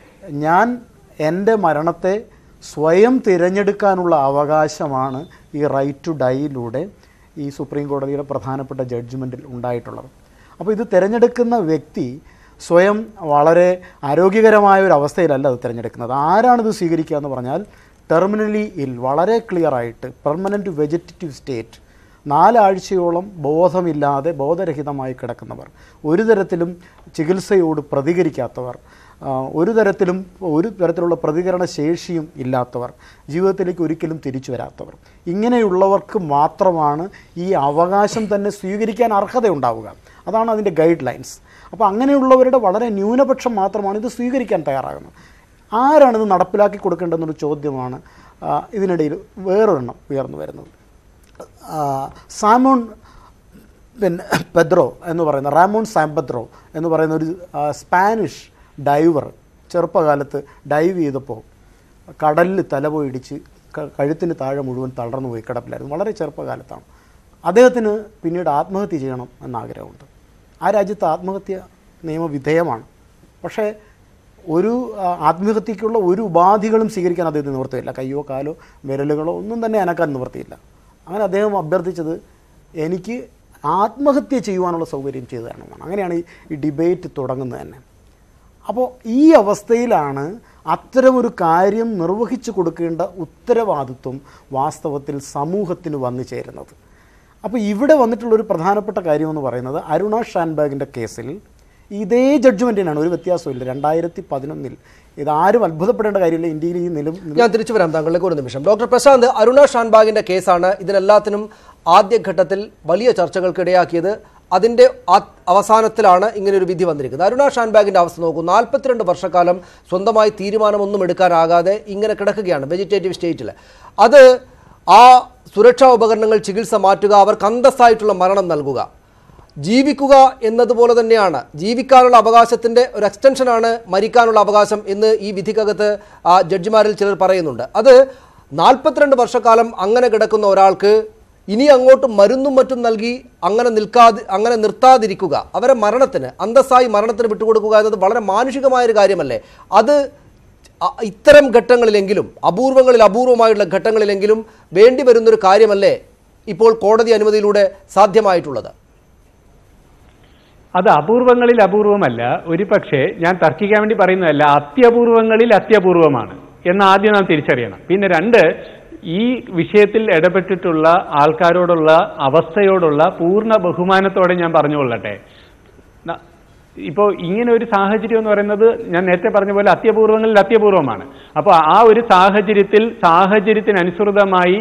Speaker 5: ഞാൻ എൻ്റെ മരണത്തെ സ്വയം തിരഞ്ഞെടുക്കാനുള്ള അവകാശമാണ് ഈ റൈറ്റ് ടു ഡൈയിലൂടെ ഈ സുപ്രീം കോടതിയുടെ പ്രധാനപ്പെട്ട ജഡ്ജ്മെൻറ്റിൽ ഉണ്ടായിട്ടുള്ളത് അപ്പോൾ ഇത് തിരഞ്ഞെടുക്കുന്ന വ്യക്തി സ്വയം വളരെ ആരോഗ്യകരമായ ഒരു അവസ്ഥയിലല്ല അത് തിരഞ്ഞെടുക്കുന്നത് ആരാണിത് സ്വീകരിക്കുക എന്ന് പറഞ്ഞാൽ ടെർമിനലി ഇൽ വളരെ ക്ലിയർ ആയിട്ട് പെർമനൻറ്റ് വെജിറ്റേറ്റീവ് സ്റ്റേറ്റ് നാലാഴ്ചയോളം ബോധമില്ലാതെ ബോധരഹിതമായി കിടക്കുന്നവർ ഒരു തരത്തിലും ചികിത്സയോട് പ്രതികരിക്കാത്തവർ ആ, ഒരു തരത്തിലും ഒരു തരത്തിലുള്ള പ്രതികരണ ശേഷിയും ഇല്ലാത്തവർ ജീവിതത്തിലേക്ക് ഒരിക്കലും തിരിച്ചു വരാത്തവർ ഇങ്ങനെയുള്ളവർക്ക് മാത്രമാണ് ഈ അവകാശം തന്നെ സ്വീകരിക്കാൻ അർഹതയുണ്ടാവുക അതാണ് അതിൻ്റെ ഗൈഡ് ലൈൻസ് അപ്പോൾ അങ്ങനെയുള്ളവരുടെ വളരെ ന്യൂനപക്ഷം മാത്രമാണ് ഇത് സ്വീകരിക്കാൻ തയ്യാറാകുന്നത് ആരാണിത് നടപ്പിലാക്കി കൊടുക്കേണ്ടതെന്നൊരു ചോദ്യമാണ് ആ, ഇതിനിടയിൽ വേറൊരെണ്ണം ഉയർന്നു വരുന്നത് ആ, സാമോൺ പിന്നെ പെദ്രോ എന്ന് പറയുന്ന റാമോൺ സാമ്പദ്രോ എന്ന് പറയുന്ന ഒരു ആ, സ്പാനിഷ് ഡൈവർ ചെറുപ്പകാലത്ത് ഡൈവ് ചെയ്തപ്പോൾ കടലിൽ തലപോയിടിച്ച് ക- കഴുത്തിന് താഴെ മുഴുവൻ തളർന്നു പോയി കിടപ്പിലായിരുന്നു വളരെ ചെറുപ്പകാലത്താണ് അദ്ദേഹത്തിന് പിന്നീട് ആത്മഹത്യ ചെയ്യണം എന്ന ആഗ്രഹമുണ്ട് ആ രാജ്യത്ത് ആത്മഹത്യ നിയമവിധേയമാണ് പക്ഷേ ഒരു ആ, ആത്മഹത്യക്കുള്ള ഒരു ഉപാധികളും സ്വീകരിക്കാൻ അദ്ദേഹത്തിന് നിവൃത്തിയില്ല കയ്യോ കാലോ വിരലുകളോ ഒന്നും തന്നെ അനക്കാൻ നിവൃത്തിയില്ല അങ്ങനെ അദ്ദേഹം അഭ്യർത്ഥിച്ചത് എനിക്ക് ആത്മഹത്യ ചെയ്യുവാനുള്ള സൗകര്യം ചെയ്തു തരണമെന്നാണ് അങ്ങനെയാണ് ഈ ഈ ഡിബേറ്റ് തുടങ്ങുന്നത് തന്നെ അപ്പോൾ ഈ അവസ്ഥയിലാണ് അത്തരമൊരു കാര്യം നിർവഹിച്ചു കൊടുക്കേണ്ട ഉത്തരവാദിത്വം വാസ്തവത്തിൽ സമൂഹത്തിന് വന്നു ചേരുന്നത് അപ്പോൾ ഇവിടെ വന്നിട്ടുള്ളൊരു പ്രധാനപ്പെട്ട കാര്യമെന്ന് പറയുന്നത് അരുണ ഷാൻബാഗിൻ്റെ കേസിൽ ഇതേ ജഡ്ജ്മെൻറ്റിനാണ് ഒരു വ്യത്യാസമില്ല രണ്ടായിരത്തി പതിനൊന്നിൽ ഇതാരും അത്ഭുതപ്പെടേണ്ട കാര്യമില്ല ഇന്ത്യയിൽ ഈ നിലം
Speaker 1: ഞാൻ തിരിച്ചു വരാം താങ്കളിലേക്ക് ഒരു നിമിഷം ഡോക്ടർ പ്രശാന്ത് അരുണ ഷാൻബാഗിന്റെ കേസാണ് ഇതിനെല്ലാത്തിനും ആദ്യഘട്ടത്തിൽ വലിയ ചർച്ചകൾക്കിടയാക്കിയത് അതിന്റെ ആ- അവസാനത്തിലാണ് ഇങ്ങനെ ഒരു വിധി വന്നിരിക്കുന്നത് അരുണ ഷാൻബാഗിന്റെ അവസ്ഥ നോക്കൂ നാൽപ്പത്തിരണ്ട് വർഷക്കാലം സ്വന്തമായി തീരുമാനമൊന്നും എടുക്കാനാകാതെ ഇങ്ങനെ കിടക്കുകയാണ് വെജിറ്റേറ്റീവ് സ്റ്റേറ്റിൽ അത് ആ സുരക്ഷാ ഉപകരണങ്ങൾ ചികിത്സ മാറ്റുക അവർക്ക് അന്തസ്സായിട്ടുള്ള മരണം നൽകുക ജീവിക്കുക എന്നതുപോലെ തന്നെയാണ് ജീവിക്കാനുള്ള അവകാശത്തിന്റെ ഒരു എക്സ്റ്റൻഷനാണ് മരിക്കാനുള്ള അവകാശം എന്ന് ഈ വിധിക്കകത്ത് ആ ജഡ്ജിമാരിൽ ചിലർ പറയുന്നുണ്ട് അത് നാൽപ്പത്തിരണ്ട് വർഷക്കാലം അങ്ങനെ കിടക്കുന്ന ഒരാൾക്ക് ഇനി അങ്ങോട്ട് മരുന്നും മറ്റും നൽകി അങ്ങനെ നിൽക്കാതെ അങ്ങനെ നിർത്താതിരിക്കുക അവരെ മരണത്തിന് അന്തസ്സായി മരണത്തിന് വിട്ടുകൊടുക്കുക എന്നത് വളരെ മാനുഷികമായ ഒരു കാര്യമല്ലേ അത് അ- ഇത്തരം ഘട്ടങ്ങളിലെങ്കിലും അപൂർവങ്ങളിൽ അപൂർവമായുള്ള ഘട്ടങ്ങളിലെങ്കിലും വേണ്ടി വരുന്നൊരു കാര്യമല്ലേ ഇപ്പോൾ കോടതി അനുമതിയിലൂടെ സാധ്യമായിട്ടുള്ളത്
Speaker 4: അത് അപൂർവങ്ങളിൽ അപൂർവമല്ല ഒരു പക്ഷേ ഞാൻ തർക്കിക്കാൻ വേണ്ടി പറയുന്നതല്ല അത്യപൂർവങ്ങളിൽ അത്യപൂർവമാണ് എന്ന് ആദ്യം നാം തിരിച്ചറിയണം പിന്നെ രണ്ട് ഈ വിഷയത്തിൽ ഇടപെട്ടിട്ടുള്ള ആൾക്കാരോടുള്ള അവസ്ഥയോടുള്ള പൂർണ്ണ ബഹുമാനത്തോടെ ഞാൻ പറഞ്ഞുകൊള്ളട്ടെ ന- ഇപ്പോൾ ഇങ്ങനെ ഒരു സാഹചര്യം എന്ന് പറയുന്നത് ഞാൻ നേരത്തെ പറഞ്ഞ പോലെ അത്യപൂർവങ്ങളിൽ അത്യപൂർവമാണ് അപ്പോൾ ആ ഒരു സാഹചര്യത്തിൽ സാഹചര്യത്തിനനുസൃതമായി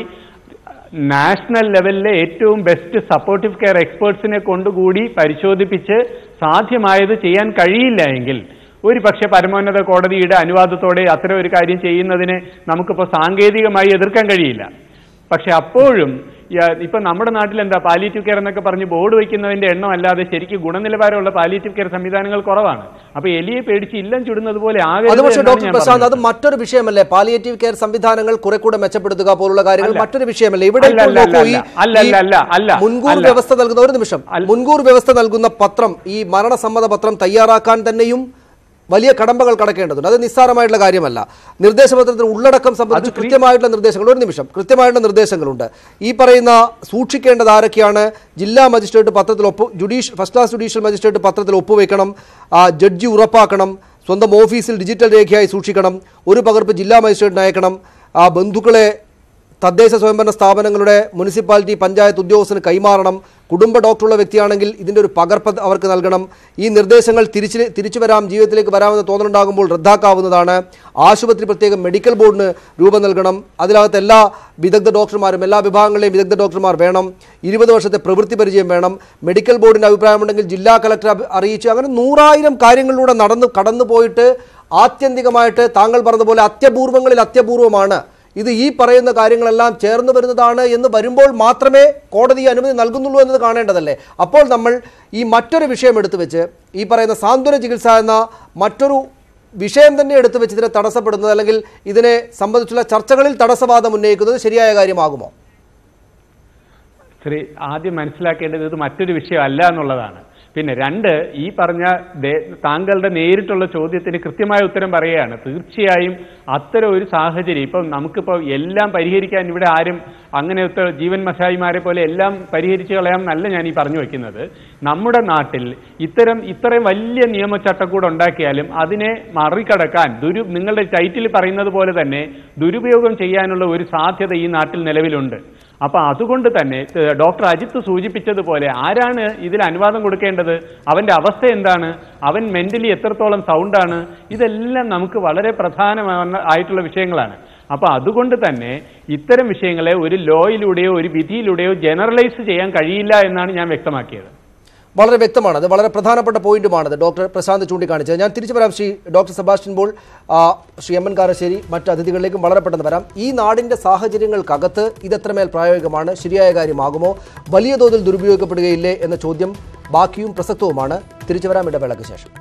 Speaker 4: നാഷണൽ ലെവലിലെ ഏറ്റവും ബെസ്റ്റ് സപ്പോർട്ടീവ് കെയർ എക്സ്പേർട്സിനെ കൊണ്ടുകൂടി പരിശോധിപ്പിച്ച് സാധ്യമായത് ചെയ്യാൻ കഴിയില്ല എങ്കിൽ ഒരു പക്ഷേ പരമോന്നത കോടതിയുടെ അനുവാദത്തോടെ അത്തരം ഒരു കാര്യം ചെയ്യുന്നതിനെ നമുക്കിപ്പോൾ സാങ്കേതികമായി എതിർക്കാൻ കഴിയില്ല പക്ഷെ അപ്പോഴും യ- ഇപ്പൊ നമ്മുടെ നാട്ടിൽ എന്താ പാലിറ്റീവ് കെയർ എന്നൊക്കെ പറഞ്ഞ് ബോർഡ് വയ്ക്കുന്നതിന്റെ എണ്ണം അല്ലാതെ ശരിക്കും ഗുണനിലവാരമുള്ള പാലിറ്റീവ് കെയർ സംവിധാനങ്ങൾ കുറവാണ് അപ്പൊ എലിയെ പേടിച്ച് ഇല്ലം ചുടുന്നത് പോലെ
Speaker 1: അത്
Speaker 4: ആകരുത്
Speaker 1: പക്ഷേ
Speaker 4: എന്നാണ്
Speaker 1: ഡോക്ടർ
Speaker 4: ഞാൻ
Speaker 1: പ്രശാന്ത് അത്
Speaker 4: പറഞ്ഞത്.
Speaker 1: മറ്റൊരു വിഷയമല്ലേ പാലിയേറ്റീവ് കെയർ സംവിധാനങ്ങൾ കുറെ കൂടെ മെച്ചപ്പെടുത്തുക പോലുള്ള കാര്യങ്ങൾ
Speaker 4: അല്ല.
Speaker 1: മറ്റൊരു വിഷയമല്ലേ ഇവിടെ
Speaker 4: അല്ല,
Speaker 1: ഇപ്പോൾ
Speaker 4: അല്ല,
Speaker 1: നോക്കൂ, ഈ-
Speaker 4: അല്ല, അല്ല,
Speaker 1: ഈ
Speaker 4: അല്ല, അല്ല, അല്ല,
Speaker 1: മുൻകൂർ
Speaker 4: അല്ല.
Speaker 1: വ്യവസ്ഥ നൽകുന്ന ഒരു നിമിഷം
Speaker 4: അല്ല.
Speaker 1: മുൻകൂർ വ്യവസ്ഥ നൽകുന്ന പത്രം ഈ മരണസമ്മത പത്രം തയ്യാറാക്കാൻ തന്നെയും വലിയ കടമ്പകൾ കടക്കേണ്ടതുണ്ട് അത് നിസ്സാരമായിട്ടുള്ള കാര്യമല്ല നിർദ്ദേശപത്രത്തിൽ ഉള്ളടക്കം സംബന്ധിച്ച്
Speaker 4: അത് ക്രി-
Speaker 1: കൃത്യമായിട്ടുള്ള നിർദ്ദേശങ്ങൾ ഒരു നിമിഷം കൃത്യമായിട്ടുള്ള നിർദ്ദേശങ്ങളുണ്ട് ഈ പറയുന്ന സൂക്ഷിക്കേണ്ടത് ആരൊക്കെയാണ് ജില്ലാ മജിസ്ട്രേറ്റ് പത്രത്തിൽ ഒപ്പ് ജുഡീഷ് ഫസ്റ്റ് ക്ലാസ് ജുഡീഷ്യൽ മജിസ്ട്രേറ്റ് പത്രത്തിൽ ഒപ്പുവെക്കണം ആ, ജഡ്ജി ഉറപ്പാക്കണം സ്വന്തം ഓഫീസിൽ ഡിജിറ്റൽ രേഖയായി സൂക്ഷിക്കണം ഒരു പകർപ്പ് ജില്ലാ മജിസ്ട്രേറ്റിന് അയക്കണം ആ ബന്ധുക്കളെ തദ്ദേശ സ്വയംഭരണ സ്ഥാപനങ്ങളുടെ മുനിസിപ്പാലിറ്റി പഞ്ചായത്ത് ഉദ്യോഗസ്ഥന് കൈമാറണം കുടുംബ ഡോക്ടറുള്ള വ്യക്തിയാണെങ്കിൽ ഇതിൻ്റെ ഒരു പകർപ്പ് അവർക്ക് നൽകണം ഈ നിർദ്ദേശങ്ങൾ തിരിച്ച് തിരിച്ചു വരാം ജീവിതത്തിലേക്ക് വരാമെന്ന് തോന്നലുണ്ടാകുമ്പോൾ റദ്ദാക്കാവുന്നതാണ് ആശുപത്രി പ്രത്യേകം മെഡിക്കൽ ബോർഡിന് രൂപം നൽകണം അതിനകത്ത് എല്ലാ വിദഗ്ധ ഡോക്ടർമാരും എല്ലാ വിഭാഗങ്ങളിലെയും വിദഗ്ധ ഡോക്ടർമാർ വേണം ഇരുപത് വർഷത്തെ പ്രവൃത്തി പരിചയം വേണം മെഡിക്കൽ ബോർഡിൻ്റെ അഭിപ്രായമുണ്ടെങ്കിൽ ജില്ലാ കളക്ടർ അഭി- അറിയിച്ച് അങ്ങനെ നൂറായിരം കാര്യങ്ങളിലൂടെ നടന്നു കടന്നു പോയിട്ട് ആത്യന്തികമായിട്ട് താങ്കൾ പറഞ്ഞതുപോലെ അത്യപൂർവങ്ങളിൽ അത്യപൂർവമാണ് ഇത് ഈ പറയുന്ന കാര്യങ്ങളെല്ലാം ചേർന്ന് വരുന്നതാണ് എന്ന് വരുമ്പോൾ മാത്രമേ കോടതി അനുമതി നൽകുന്നുള്ളൂ എന്നത് കാണേണ്ടതല്ലേ അപ്പോൾ നമ്മൾ ഈ മറ്റൊരു വിഷയം എടുത്തു വെച്ച് ഈ പറയുന്ന സാന്ത്വന ചികിത്സ എന്ന മറ്റൊരു വിഷയം തന്നെ എടുത്തു വെച്ച് ഇതിനെ തടസ്സപ്പെടുന്നത് അല്ലെങ്കിൽ ഇതിനെ സംബന്ധിച്ചുള്ള ചർച്ചകളിൽ തടസ്സവാദം ഉന്നയിക്കുന്നത് ശരിയായ കാര്യമാകുമോ
Speaker 4: ശ്രീ ആദ്യം മനസ്സിലാക്കേണ്ടത് ഇത് മറ്റൊരു വിഷയമല്ല എന്നുള്ളതാണ് പിന്നെ രണ്ട് ഈ പറഞ്ഞ ദേ- താങ്കളുടെ നേരിട്ടുള്ള ചോദ്യത്തിന് കൃത്യമായ ഉത്തരം പറയുകയാണ് തീർച്ചയായും അത്തരം ഒരു സാഹചര്യം ഇപ്പം നമുക്കിപ്പോൾ എല്ലാം പരിഹരിക്കാൻ ഇവിടെ ആരും അങ്ങനത്തെ ജീവൻ മഷായിമാരെ പോലെ എല്ലാം പരിഹരിച്ചു കളയാം എന്നല്ല ഞാൻ ഈ പറഞ്ഞു വെക്കുന്നത് നമ്മുടെ നാട്ടിൽ ഇത്തരം ഇത്രയും വലിയ നിയമചട്ടക്കൂട് ഉണ്ടാക്കിയാലും അതിനെ മറികടക്കാൻ ദുരു നിങ്ങളുടെ ടൈറ്റിൽ പറയുന്നത് പോലെ തന്നെ ദുരുപയോഗം ചെയ്യാനുള്ള ഒരു സാധ്യത ഈ നാട്ടിൽ നിലവിലുണ്ട് അപ്പൊ അതുകൊണ്ട് തന്നെ ഏഹ്, ഡോക്ടർ അജിത്ത് സൂചിപ്പിച്ചതുപോലെ ആരാണ് ഇതിൽ അനുവാദം കൊടുക്കേണ്ടത് അവന്റെ അവസ്ഥ എന്താണ് അവൻ മെന്റലി എത്രത്തോളം സൗണ്ടാണ് ഇതെല്ലാം നമുക്ക് വളരെ പ്രധാനമായ ആയിട്ടുള്ള വിഷയങ്ങളാണ് അപ്പൊ അതുകൊണ്ട് തന്നെ ഇത്തരം വിഷയങ്ങളെ ഒരു ലോയിലൂടെയോ ഒരു വിധിയിലൂടെയോ ജനറലൈസ് ചെയ്യാൻ കഴിയില്ല എന്നാണ് ഞാൻ വ്യക്തമാക്കിയത്
Speaker 1: വളരെ വ്യക്തമാണ് അത് വളരെ പ്രധാനപ്പെട്ട പോയിന്റുമാണത് ഡോക്ടർ പ്രശാന്ത് ചൂണ്ടിക്കാണിച്ചത് ഞാൻ തിരിച്ചു വരാം ശ്രീ ഡോക്ടർ സെബാസ്റ്റ്യൻ പോൾ ആ, ശ്രീ എം എൻ കാരശ്ശേരി മറ്റ് അതിഥികളിലേക്കും വളരെ പെട്ടെന്ന് വരാം ഈ നാടിന്റെ സാഹചര്യങ്ങൾക്കകത്ത് ഇതെത്രമേൽ പ്രായോഗികമാണ് ശരിയായ കാര്യമാകുമോ വലിയ തോതിൽ ദുരുപയോഗിക്കപ്പെടുകയില്ലേ എന്ന ചോദ്യം ബാക്കിയും പ്രസക്തവുമാണ് തിരിച്ചു വരാം ഇടവേളയ്ക്ക് ശേഷം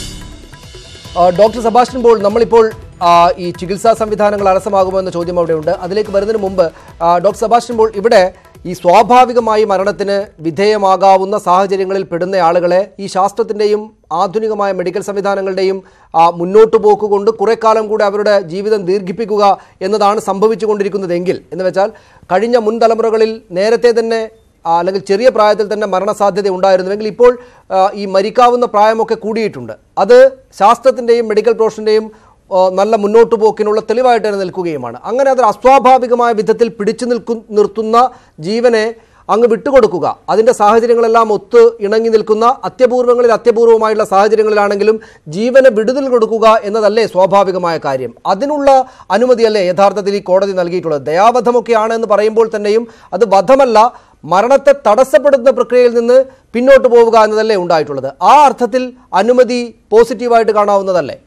Speaker 1: ആ, ഡോക്ടർ സെബാസ്റ്റ്യൻ പോൾ നമ്മളിപ്പോൾ ആ, ഈ ചികിത്സാ സംവിധാനങ്ങൾ അലസമാകുമോ എന്ന ചോദ്യം അവിടെയുണ്ട് അതിലേക്ക് വരുന്നതിന് മുമ്പ് ആ, ഡോക്ടർ സെബാസ്റ്റ്യൻ പോൾ ഇവിടെ ഈ സ്വാഭാവികമായി മരണത്തിന് വിധേയമാകാവുന്ന സാഹചര്യങ്ങളിൽ പെടുന്ന ആളുകളെ ഈ ശാസ്ത്രത്തിൻ്റെയും ആധുനികമായ മെഡിക്കൽ സംവിധാനങ്ങളുടെയും ആ, മുന്നോട്ട് പോക്ക് കൊണ്ട് കുറെ കാലം കൂടി അവരുടെ ജീവിതം ദീർഘിപ്പിക്കുക എന്നതാണ് സംഭവിച്ചുകൊണ്ടിരിക്കുന്നതെങ്കിൽ എന്ന് വെച്ചാൽ കഴിഞ്ഞ മുൻ തലമുറകളിൽ നേരത്തെ തന്നെ ആ, അല്ലെങ്കിൽ ചെറിയ പ്രായത്തിൽ തന്നെ മരണസാധ്യത ഉണ്ടായിരുന്നുവെങ്കിൽ ഇപ്പോൾ ആ, ഈ മരിക്കാവുന്ന പ്രായമൊക്കെ കൂടിയിട്ടുണ്ട് അത് ശാസ്ത്രത്തിൻ്റെയും മെഡിക്കൽ പ്രൊഫഷൻ്റെയും നല്ല മുന്നോട്ട് പോക്കിനുള്ള തെളിവായിട്ട് തന്നെ നിൽക്കുകയുമാണ് അങ്ങനെ അതൊരു അസ്വാഭാവികമായ വിധത്തിൽ പിടിച്ചു നിൽക്കു നിർത്തുന്ന ജീവനെ അങ്ങ് വിട്ടുകൊടുക്കുക അതിൻ്റെ സാഹചര്യങ്ങളെല്ലാം ഒത്ത് ഇണങ്ങി നിൽക്കുന്ന അത്യപൂർവങ്ങളിൽ അത്യപൂർവമായുള്ള സാഹചര്യങ്ങളിലാണെങ്കിലും ജീവന് വിടുതൽ കൊടുക്കുക എന്നതല്ലേ സ്വാഭാവികമായ കാര്യം അതിനുള്ള അനുമതിയല്ലേ യഥാർത്ഥത്തിൽ ഈ കോടതി നൽകിയിട്ടുള്ളത് ദയാവധമൊക്കെയാണ് എന്ന് പറയുമ്പോൾ തന്നെയും അത് വധമല്ല മരണത്തെ തടസ്സപ്പെടുത്തുന്ന പ്രക്രിയയിൽ നിന്ന് പിന്നോട്ട് പോവുക എന്നതല്ലേ ഉണ്ടായിട്ടുള്ളത് ആ അർത്ഥത്തിൽ അനുമതി പോസിറ്റീവായിട്ട് കാണാവുന്നതല്ലേ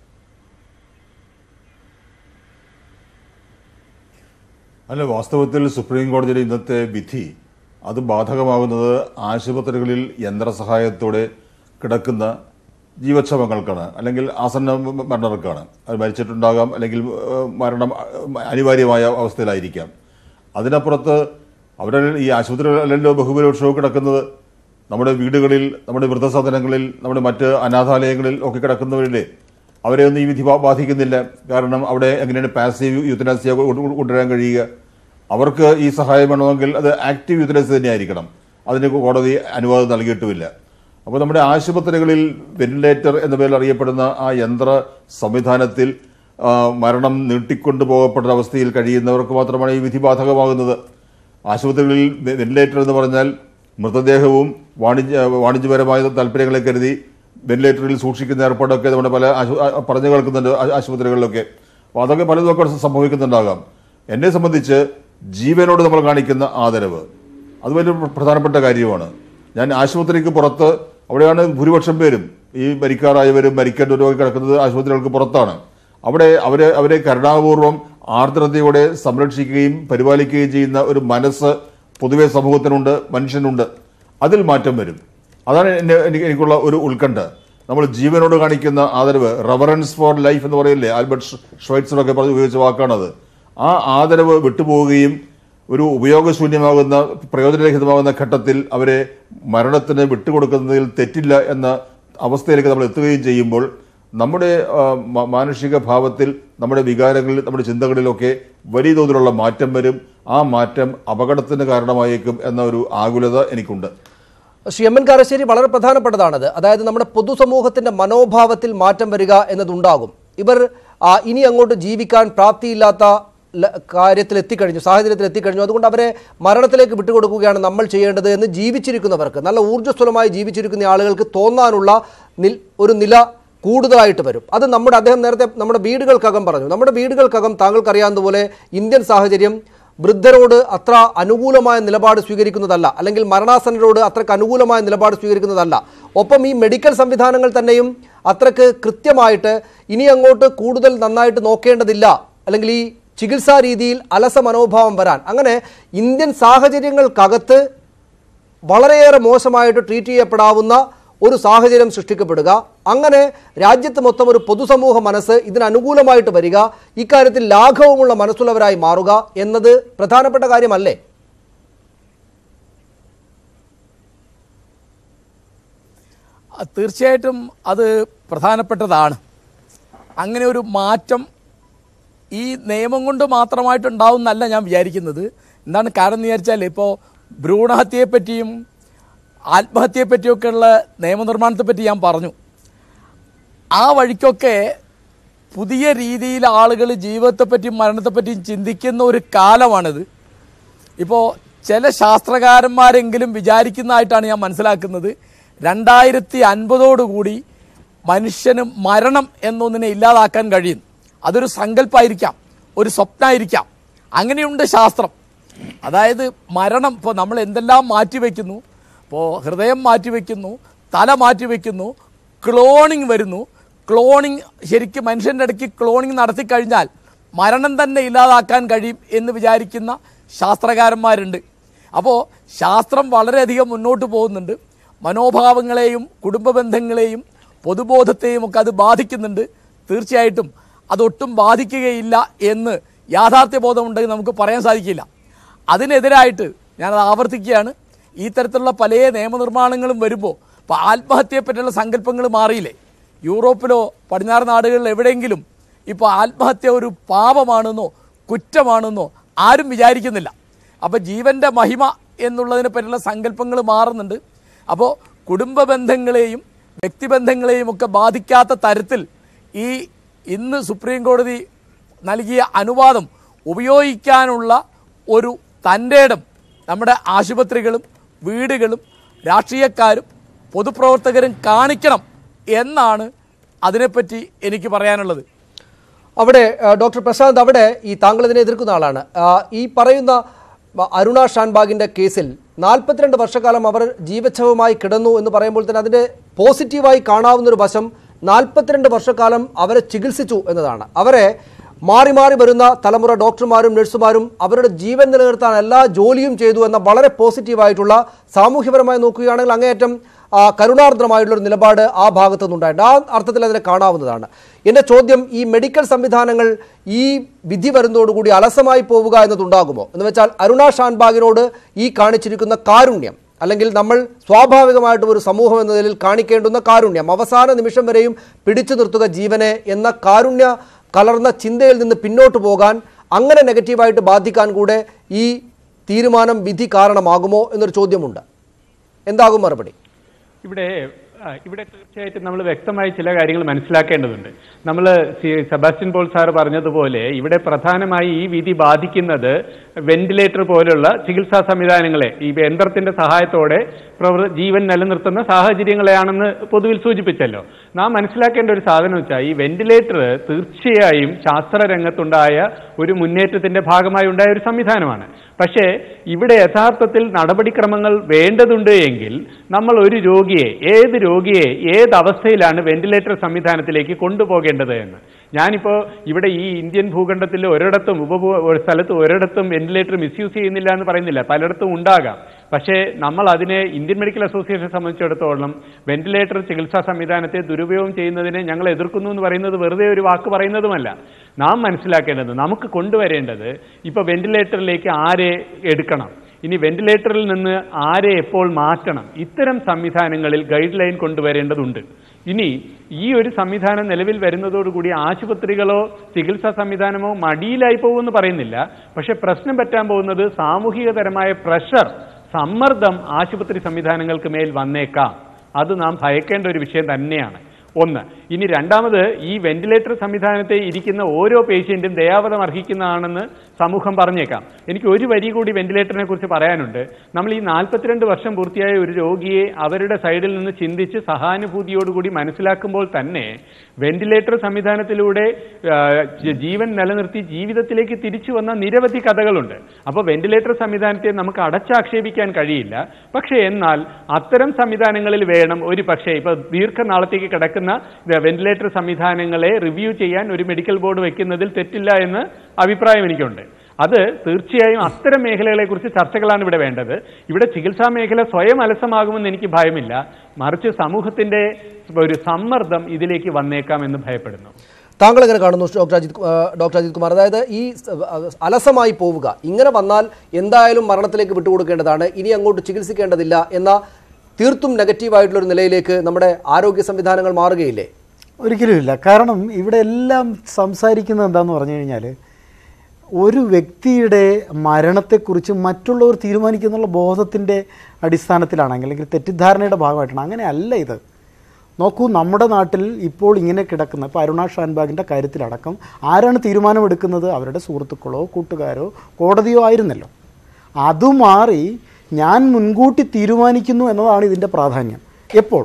Speaker 2: അല്ല വാസ്തവത്തിൽ സുപ്രീം കോടതിയുടെ ഇന്നത്തെ വിധി അത് ബാധകമാകുന്നത് ആശുപത്രികളിൽ യന്ത്രസഹായത്തോടെ കിടക്കുന്ന ജീവക്ഷമങ്ങൾക്കാണ് അല്ലെങ്കിൽ ആസന്ന മരണർക്കാണ് അത് മരിച്ചിട്ടുണ്ടാകാം അല്ലെങ്കിൽ ഏഹ്, മരണം അഹ്, അനിവാര്യമായ അവസ്ഥയിലായിരിക്കാം അതിനപ്പുറത്ത് അവരുടെ ഈ ആശുപത്രികളിലല്ലോ ബഹുഭൂരിപക്ഷവും കിടക്കുന്നത് നമ്മുടെ വീടുകളിൽ നമ്മുടെ വൃദ്ധസദനങ്ങളിൽ നമ്മുടെ മറ്റ് അനാഥാലയങ്ങളിൽ ഒക്കെ കിടക്കുന്നവരിലെ അവരെ ഒന്നും ഈ വിധി ബാ- ബാധിക്കുന്നില്ല കാരണം അവിടെ എങ്ങനെയാണ് പാസീവ് യൂത്തനാസിയ കൊണ്ടുവരാൻ കഴിയുക അവർക്ക് ഈ സഹായം വേണമെങ്കിൽ അത് ആക്റ്റീവ് യൂത്തനാസി തന്നെയായിരിക്കണം അതിന് കോടതി അനുവാദം നൽകിയിട്ടുമില്ല അപ്പോൾ നമ്മുടെ ആശുപത്രികളിൽ വെന്റിലേറ്റർ എന്ന പേരിൽ അറിയപ്പെടുന്ന ആ യന്ത്ര സംവിധാനത്തിൽ ആ, മരണം നീട്ടിക്കൊണ്ടു പോകപ്പെട്ട അവസ്ഥയിൽ കഴിയുന്നവർക്ക് മാത്രമാണ് ഈ വിധി ബാധകമാകുന്നത് ആശുപത്രികളിൽ വെ- വെന്റിലേറ്റർ എന്ന് പറഞ്ഞാൽ മൃതദേഹവും വാണിജ്യ വാണിജ്യപരമായ താല്പര്യങ്ങളെ കരുതി വെന്റിലേറ്ററിൽ സൂക്ഷിക്കുന്ന ഏർപ്പാടൊക്കെ നമ്മുടെ പല ആശു- ആ- പറഞ്ഞു കേൾക്കുന്നുണ്ട് ആ- ആശുപത്രികളിലൊക്കെ അപ്പോൾ അതൊക്കെ പലതൊക്കെ സംഭവിക്കുന്നുണ്ടാകാം എന്നെ സംബന്ധിച്ച് ജീവനോട് നമ്മൾ കാണിക്കുന്ന ആദരവ് അത് വലിയ പ്രധാനപ്പെട്ട കാര്യമാണ് ഞാൻ ആശുപത്രിക്ക് പുറത്ത് അവിടെയാണ് ഭൂരിപക്ഷം പേരും ഈ മരിക്കാറായവരും മരിക്കേണ്ടവരും ഒക്കെ കിടക്കുന്നത് ആശുപത്രികൾക്ക് പുറത്താണ് അവിടെ അവരെ അവരെ കരുണാപൂർവം ആർദ്രതയോടെ സംരക്ഷിക്കുകയും പരിപാലിക്കുകയും ചെയ്യുന്ന ഒരു മനസ്സ് പൊതുവെ സമൂഹത്തിനുണ്ട് മനുഷ്യനുണ്ട് അതിൽ മാറ്റം വരും അതാണ് എന്നെ എനിക്ക് എനിക്കുള്ള ഒരു ഉത്കണ്ഠ നമ്മൾ ജീവനോട് കാണിക്കുന്ന ആദരവ് റവറൻസ് ഫോർ ലൈഫ് എന്ന് പറയില്ലേ ആൽബർട്ട് ഷ്വൈറ്റ്സറൊക്കെ പറഞ്ഞ് ഉപയോഗിച്ച വാക്കാണത് ആ ആദരവ് വിട്ടുപോവുകയും ഒരു ഉപയോഗശൂന്യമാകുന്ന പ്രയോജനരഹിതമാകുന്ന ഘട്ടത്തിൽ അവരെ മരണത്തിന് വിട്ടുകൊടുക്കുന്നതിൽ തെറ്റില്ല എന്ന അവസ്ഥയിലേക്ക് നമ്മൾ എത്തുകയും ചെയ്യുമ്പോൾ നമ്മുടെ ആ, മ- മാനുഷിക ഭാവത്തിൽ നമ്മുടെ വികാരങ്ങളിൽ നമ്മുടെ ചിന്തകളിലൊക്കെ വലിയ തോതിലുള്ള മാറ്റം വരും ആ മാറ്റം അപകടത്തിന് കാരണമായേക്കും എന്ന ഒരു ആകുലത എനിക്കുണ്ട്
Speaker 1: ശ്രീ എം എൻ കാരശ്ശേരി വളരെ പ്രധാനപ്പെട്ടതാണത് അതായത് നമ്മുടെ പൊതുസമൂഹത്തിന്റെ മനോഭാവത്തിൽ മാറ്റം വരിക എന്നതുണ്ടാകും ഇവർ ആ, ഇനി അങ്ങോട്ട് ജീവിക്കാൻ പ്രാപ്തിയില്ലാത്ത ല- കാര്യത്തിൽ എത്തിക്കഴിഞ്ഞു സാഹചര്യത്തിൽ എത്തിക്കഴിഞ്ഞു അതുകൊണ്ട് അവരെ മരണത്തിലേക്ക് വിട്ടുകൊടുക്കുകയാണ് നമ്മൾ ചെയ്യേണ്ടത് എന്ന് ജീവിച്ചിരിക്കുന്നവർക്ക് നല്ല ഊർജ്ജസ്വലമായി ജീവിച്ചിരിക്കുന്ന ആളുകൾക്ക് തോന്നാനുള്ള നിൽ ഒരു നില കൂടുതലായിട്ട് വരും അത് നമ്മുടെ അദ്ദേഹം നേരത്തെ നമ്മുടെ വീടുകൾക്കകം പറഞ്ഞു നമ്മുടെ വീടുകൾക്കകം താങ്കൾക്കറിയാവുന്നതുപോലെ ഇന്ത്യൻ സാഹചര്യം വൃദ്ധരോട് അത്ര അനുകൂലമായ നിലപാട് സ്വീകരിക്കുന്നതല്ല അല്ലെങ്കിൽ മരണാസന്നരോട് അത്രയ്ക്ക് അനുകൂലമായ നിലപാട് സ്വീകരിക്കുന്നതല്ല ഒപ്പം ഈ മെഡിക്കൽ സംവിധാനങ്ങൾ തന്നെയും അത്രയ്ക്ക് കൃത്യമായിട്ട് ഇനി അങ്ങോട്ട് കൂടുതൽ നന്നായിട്ട് നോക്കേണ്ടതില്ല അല്ലെങ്കിൽ ഈ ചികിത്സാ രീതിയിൽ അലസ മനോഭാവം വരാൻ അങ്ങനെ ഇന്ത്യൻ സാഹചര്യങ്ങൾക്കകത്ത് വളരെയേറെ മോശമായിട്ട് ട്രീറ്റ് ചെയ്യപ്പെടാവുന്ന ഒരു സാഹചര്യം സൃഷ്ടിക്കപ്പെടുക അങ്ങനെ രാജ്യത്ത് മൊത്തം ഒരു പൊതുസമൂഹ മനസ്സ് ഇതിന് അനുകൂലമായിട്ട് വരിക ഇക്കാര്യത്തിൽ ലാഘവമുള്ള മനസ്സുള്ളവരായി മാറുക എന്നത് പ്രധാനപ്പെട്ട കാര്യമല്ലേ
Speaker 3: ആ, തീർച്ചയായിട്ടും അത് പ്രധാനപ്പെട്ടതാണ് അങ്ങനെ ഒരു മാറ്റം ഈ നിയമം കൊണ്ട് മാത്രമായിട്ടുണ്ടാവുന്നല്ല ഞാൻ വിചാരിക്കുന്നത് എന്താണ് കാരണം എന്ന് വിചാരിച്ചാൽ ഇപ്പോൾ ഭ്രൂണഹത്യയെപ്പറ്റിയും ആത്മഹത്യയെപ്പറ്റിയൊക്കെയുള്ള നിയമനിർമ്മാണത്തെ പറ്റി ഞാൻ പറഞ്ഞു ആ വഴിക്കൊക്കെ പുതിയ രീതിയിൽ ആളുകൾ ജീവിതത്തെപ്പറ്റിയും മരണത്തെപ്പറ്റിയും ചിന്തിക്കുന്ന ഒരു കാലമാണിത് ഇപ്പോൾ ചില ശാസ്ത്രകാരന്മാരെങ്കിലും വിചാരിക്കുന്നതായിട്ടാണ് ഞാൻ മനസ്സിലാക്കുന്നത് രണ്ടായിരത്തി അൻപതോടുകൂടി മനുഷ്യന് മരണം എന്നൊന്നിനെ ഇല്ലാതാക്കാൻ കഴിയും അതൊരു സങ്കല്പമായിരിക്കാം ഒരു സ്വപ്നമായിരിക്കാം അങ്ങനെയുണ്ട് ശാസ്ത്രം അതായത് മരണം ഇപ്പോൾ നമ്മൾ എന്തെല്ലാം മാറ്റിവെക്കുന്നു ഇപ്പോൾ ഹൃദയം മാറ്റിവെക്കുന്നു തല മാറ്റിവെക്കുന്നു ക്ലോണിങ് വരുന്നു ക്ലോണിങ് ശരിക്കും മനുഷ്യൻ്റെ ഇടയ്ക്ക് ക്ലോണിങ് നടത്തി കഴിഞ്ഞാൽ മരണം തന്നെ ഇല്ലാതാക്കാൻ കഴിയും എന്ന് വിചാരിക്കുന്ന ശാസ്ത്രകാരന്മാരുണ്ട് അപ്പോൾ ശാസ്ത്രം വളരെയധികം മുന്നോട്ട് പോകുന്നുണ്ട് മനോഭാവങ്ങളെയും കുടുംബ ബന്ധങ്ങളെയും പൊതുബോധത്തെയും ഒക്കെ അത് ബാധിക്കുന്നുണ്ട് തീർച്ചയായിട്ടും അതൊട്ടും ബാധിക്കുകയില്ല എന്ന് യാഥാർത്ഥ്യബോധമുണ്ടെങ്കിൽ നമുക്ക് പറയാൻ സാധിക്കില്ല അതിനെതിരായിട്ട് ഞാനത് ആവർത്തിക്കുകയാണ് ഈ തരത്തിലുള്ള പല നിയമനിർമ്മാണങ്ങളും വരുമ്പോൾ ഇപ്പോൾ ആത്മഹത്യയെ പറ്റിയുള്ള സങ്കല്പങ്ങൾ മാറിയില്ലേ യൂറോപ്പിലോ പടിഞ്ഞാറ് നാടുകളിൽ എവിടെയെങ്കിലും ഇപ്പോൾ ആത്മഹത്യ ഒരു പാപമാണെന്നോ കുറ്റമാണെന്നോ ആരും വിചാരിക്കുന്നില്ല അപ്പോൾ ജീവൻ്റെ മഹിമ എന്നുള്ളതിനെ പറ്റിയുള്ള സങ്കല്പങ്ങൾ മാറുന്നുണ്ട് അപ്പോൾ കുടുംബ ബന്ധങ്ങളെയും വ്യക്തിബന്ധങ്ങളെയും ഒക്കെ ബാധിക്കാത്ത തരത്തിൽ ഈ ഇന്ന് സുപ്രീം കോടതി നൽകിയ അനുവാദം ഉപയോഗിക്കാനുള്ള ഒരു തൻ്റെ ഇടം നമ്മുടെ ആശുപത്രികളും വീടുകളും രാഷ്ട്രീയക്കാരും പൊതുപ്രവർത്തകരും കാണിക്കണം എന്നാണ് അതിനെപ്പറ്റി എനിക്ക് പറയാനുള്ളത്
Speaker 1: അവിടെ ആ, ഡോക്ടർ പ്രശാന്ത് അവിടെ ഈ താങ്കൾ ഇതിനെ എതിർക്കുന്ന ആളാണ് ആ, ഈ പറയുന്ന ആ, അരുണ ഷാൻബാഗിന്റെ കേസിൽ നാൽപ്പത്തിരണ്ട് വർഷക്കാലം അവർ ജീവച്ഛവമായി കിടന്നു എന്ന് പറയുമ്പോൾ തന്നെ അതിന്റെ പോസിറ്റീവായി കാണാവുന്ന ഒരു വശം നാൽപ്പത്തിരണ്ട് വർഷക്കാലം അവരെ ചികിത്സിച്ചു എന്നതാണ് അവരെ മാറി മാറി വരുന്ന തലമുറ ഡോക്ടർമാരും നഴ്സുമാരും അവരുടെ ജീവൻ നിലനിർത്താൻ എല്ലാ ജോലിയും ചെയ്തു എന്ന വളരെ പോസിറ്റീവായിട്ടുള്ള സാമൂഹ്യപരമായി നോക്കുകയാണെങ്കിൽ അങ്ങേയറ്റം ആ, കരുണാർദ്രമായിട്ടുള്ള ഒരു നിലപാട് ആ ഭാഗത്തു നിന്നുണ്ടായിട്ടുണ്ട് ആ അർത്ഥത്തിൽ അതിനെ കാണാവുന്നതാണ് എൻ്റെ ചോദ്യം ഈ മെഡിക്കൽ സംവിധാനങ്ങൾ ഈ വിധി വരുന്നതോടുകൂടി അലസമായി പോവുക എന്നതുണ്ടാകുമോ എന്ന് വെച്ചാൽ അരുണ ഷാൻബാഗിനോട് ഈ കാണിച്ചിരിക്കുന്ന കാരുണ്യം അല്ലെങ്കിൽ നമ്മൾ സ്വാഭാവികമായിട്ടും ഒരു സമൂഹം എന്ന നിലയിൽ കാണിക്കേണ്ടുന്ന കാരുണ്യം അവസാന നിമിഷം വരെയും പിടിച്ചു നിർത്തുക ജീവനെ എന്ന കാരുണ്യ കലർന്ന ചിന്തയിൽ നിന്ന് പിന്നോട്ട് പോകാൻ അങ്ങനെ നെഗറ്റീവായിട്ട് ബാധിക്കാൻ കൂടെ ഈ തീരുമാനം വിധി കാരണമാകുമോ എന്നൊരു ചോദ്യമുണ്ട് എന്താകും മറുപടി
Speaker 4: ഇവിടെ ആ, ഇവിടെ തീർച്ചയായിട്ടും നമ്മൾ വ്യക്തമായി ചില കാര്യങ്ങൾ മനസ്സിലാക്കേണ്ടതുണ്ട് നമ്മൾ സെബാസ്റ്റ്യൻ പോൾ സാർ പറഞ്ഞതുപോലെ ഇവിടെ പ്രധാനമായി ഈ വിധി ബാധിക്കുന്നത് വെന്റിലേറ്റർ പോലുള്ള ചികിത്സാ സംവിധാനങ്ങളെ ഈ യന്ത്രത്തിന്റെ സഹായത്തോടെ പ്രവർ ജീവൻ നിലനിർത്തുന്ന സാഹചര്യങ്ങളെയാണെന്ന് പൊതുവിൽ സൂചിപ്പിച്ചല്ലോ നാം മനസ്സിലാക്കേണ്ട ഒരു സാധനം വെച്ചാൽ ഈ വെന്റിലേറ്റർ തീർച്ചയായും ശാസ്ത്ര രംഗത്തുണ്ടായ ഒരു മുന്നേറ്റത്തിന്റെ ഭാഗമായി ഉണ്ടായ ഒരു സംവിധാനമാണ് പക്ഷേ ഇവിടെ യഥാർത്ഥത്തിൽ നടപടിക്രമങ്ങൾ വേണ്ടതുണ്ട് എങ്കിൽ നമ്മൾ ഒരു രോഗിയെ ഏത് രോഗിയെ ഏത് അവസ്ഥയിലാണ് വെന്റിലേറ്റർ സംവിധാനത്തിലേക്ക് കൊണ്ടുപോകേണ്ടത് എന്ന് ഞാനിപ്പോൾ ഇവിടെ ഈ ഇന്ത്യൻ ഭൂഖണ്ഡത്തിൽ ഒരിടത്തും ഉപഭൂ ഒരു സ്ഥലത്ത് ഒരിടത്തും വെന്റിലേറ്റർ മിസ്യൂസ് ചെയ്യുന്നില്ല എന്ന് പറയുന്നില്ല പലയിടത്തും ഉണ്ടാകാം പക്ഷേ നമ്മൾ അതിനെ ഇന്ത്യൻ മെഡിക്കൽ അസോസിയേഷനെ സംബന്ധിച്ചിടത്തോളം വെന്റിലേറ്റർ ചികിത്സാ സംവിധാനത്തെ ദുരുപയോഗം ചെയ്യുന്നതിനെ ഞങ്ങൾ എതിർക്കുന്നു എന്ന് പറയുന്നത് വെറുതെ ഒരു വാക്ക് പറയുന്നതുമല്ല നാം മനസ്സിലാക്കേണ്ടത് നമുക്ക് കൊണ്ടുവരേണ്ടത് ഇപ്പോൾ വെന്റിലേറ്ററിലേക്ക് ആരെ എടുക്കണം ഇനി വെന്റിലേറ്ററിൽ നിന്ന് ആരെ എപ്പോൾ മാറ്റണം ഇത്തരം സംവിധാനങ്ങളിൽ ഗൈഡ് ലൈൻ കൊണ്ടുവരേണ്ടതുണ്ട് ഇനി ഈ ഒരു സംവിധാനം നിലവിൽ വരുന്നതോടുകൂടി ആശുപത്രികളോ ചികിത്സാ സംവിധാനമോ മടിയിലായി പോകുമെന്ന് പറയുന്നില്ല പക്ഷെ പ്രശ്നം പറ്റാൻ പോകുന്നത് സാമൂഹികതരമായ പ്രഷർ സമ്മർദ്ദം ആശുപത്രി സംവിധാനങ്ങൾക്ക് മേൽ വന്നേക്കാം അത് നാം ഭയക്കേണ്ട ഒരു വിഷയം തന്നെയാണ് ഒന്ന് ഇനി രണ്ടാമത് ഈ വെന്റിലേറ്റർ സംവിധാനത്തെ ഇരിക്കുന്ന ഓരോ പേഷ്യന്റും ദയാവധം അർഹിക്കുന്നതാണെന്ന് സമൂഹം പറഞ്ഞേക്കാം എനിക്ക് ഒരു വരി കൂടി വെന്റിലേറ്ററിനെ കുറിച്ച് പറയാനുണ്ട് നമ്മൾ ഈ നാൽപ്പത്തിരണ്ട് വർഷം പൂർത്തിയായ ഒരു രോഗിയെ അവരുടെ സൈഡിൽ നിന്ന് ചിന്തിച്ച് സഹാനുഭൂതിയോടുകൂടി മനസ്സിലാക്കുമ്പോൾ തന്നെ വെന്റിലേറ്റർ സംവിധാനത്തിലൂടെ ആ, ജ- ജീവൻ നിലനിർത്തി ജീവിതത്തിലേക്ക് തിരിച്ചു വന്ന നിരവധി കഥകളുണ്ട് അപ്പോൾ വെന്റിലേറ്റർ സംവിധാനത്തെ നമുക്ക് അടച്ചാക്ഷേപിക്കാൻ കഴിയില്ല പക്ഷേ എന്നാൽ അത്തരം സംവിധാനങ്ങളിൽ വേണം ഒരു പക്ഷേ ഇപ്പൊ ദീർഘനാളത്തേക്ക് കിടക്കുന്ന വെന്റിലേറ്റർ സംവിധാനങ്ങളെ റിവ്യൂ ചെയ്യാൻ ഒരു മെഡിക്കൽ ബോർഡ് വെക്കുന്നതിൽ തെറ്റില്ല എന്ന് അഭിപ്രായം എനിക്കുണ്ട് അത് തീർച്ചയായും അത്തരം മേഖലകളെ കുറിച്ച് ചർച്ചകളാണ് ഇവിടെ വേണ്ടത് ഇവിടെ ചികിത്സാ മേഖല സ്വയം അലസമാകുമെന്ന് എനിക്ക് ഭയമില്ല മറിച്ച് സമൂഹത്തിന്റെ ഒരു സമ്മർദ്ദം ഇതിലേക്ക് വന്നേക്കാം എന്ന് ഭയപ്പെടുന്നു
Speaker 1: താങ്കൾ എങ്ങനെ കാണുന്നു ഡോക്ടർ അജിത് കു- ആ, ഡോക്ടർ അജിത് കുമാർ അതായത് ഈ സ- ആ, അലസമായി പോവുക ഇങ്ങനെ വന്നാൽ എന്തായാലും മരണത്തിലേക്ക് വിട്ടുകൊടുക്കേണ്ടതാണ് ഇനി അങ്ങോട്ട് ചികിത്സിക്കേണ്ടതില്ല എന്ന തീർത്തും നെഗറ്റീവായിട്ടുള്ള ഒരു നിലയിലേക്ക് നമ്മുടെ ആരോഗ്യ സംവിധാനങ്ങൾ മാറുകയില്ലേ
Speaker 5: ഒരിക്കലും ഇല്ല കാരണം ഇവിടെ എല്ലാം സംസാരിക്കുന്നത് എന്താന്ന് പറഞ്ഞു കഴിഞ്ഞാൽ ഒരു വ്യക്തിയുടെ മരണത്തെക്കുറിച്ച് മറ്റുള്ളവർ തീരുമാനിക്കുന്നുള്ള ബോധത്തിൻ്റെ അടിസ്ഥാനത്തിലാണെങ്കിൽ അല്ലെങ്കിൽ തെറ്റിദ്ധാരണയുടെ ഭാഗമായിട്ടാണ് അങ്ങനെ അല്ല ഇത് നോക്കൂ നമ്മുടെ നാട്ടിൽ ഇപ്പോൾ ഇങ്ങനെ കിടക്കുന്ന ഇപ്പോൾ അരുണ ഷാൻബാഗിൻ്റെ കാര്യത്തിലടക്കം ആരാണ് തീരുമാനമെടുക്കുന്നത് അവരുടെ സുഹൃത്തുക്കളോ കൂട്ടുകാരോ കോടതിയോ ആയിരുന്നല്ലോ അത് മാറി ഞാൻ മുൻകൂട്ടി തീരുമാനിക്കുന്നു എന്നതാണ് ഇതിൻ്റെ പ്രാധാന്യം എപ്പോൾ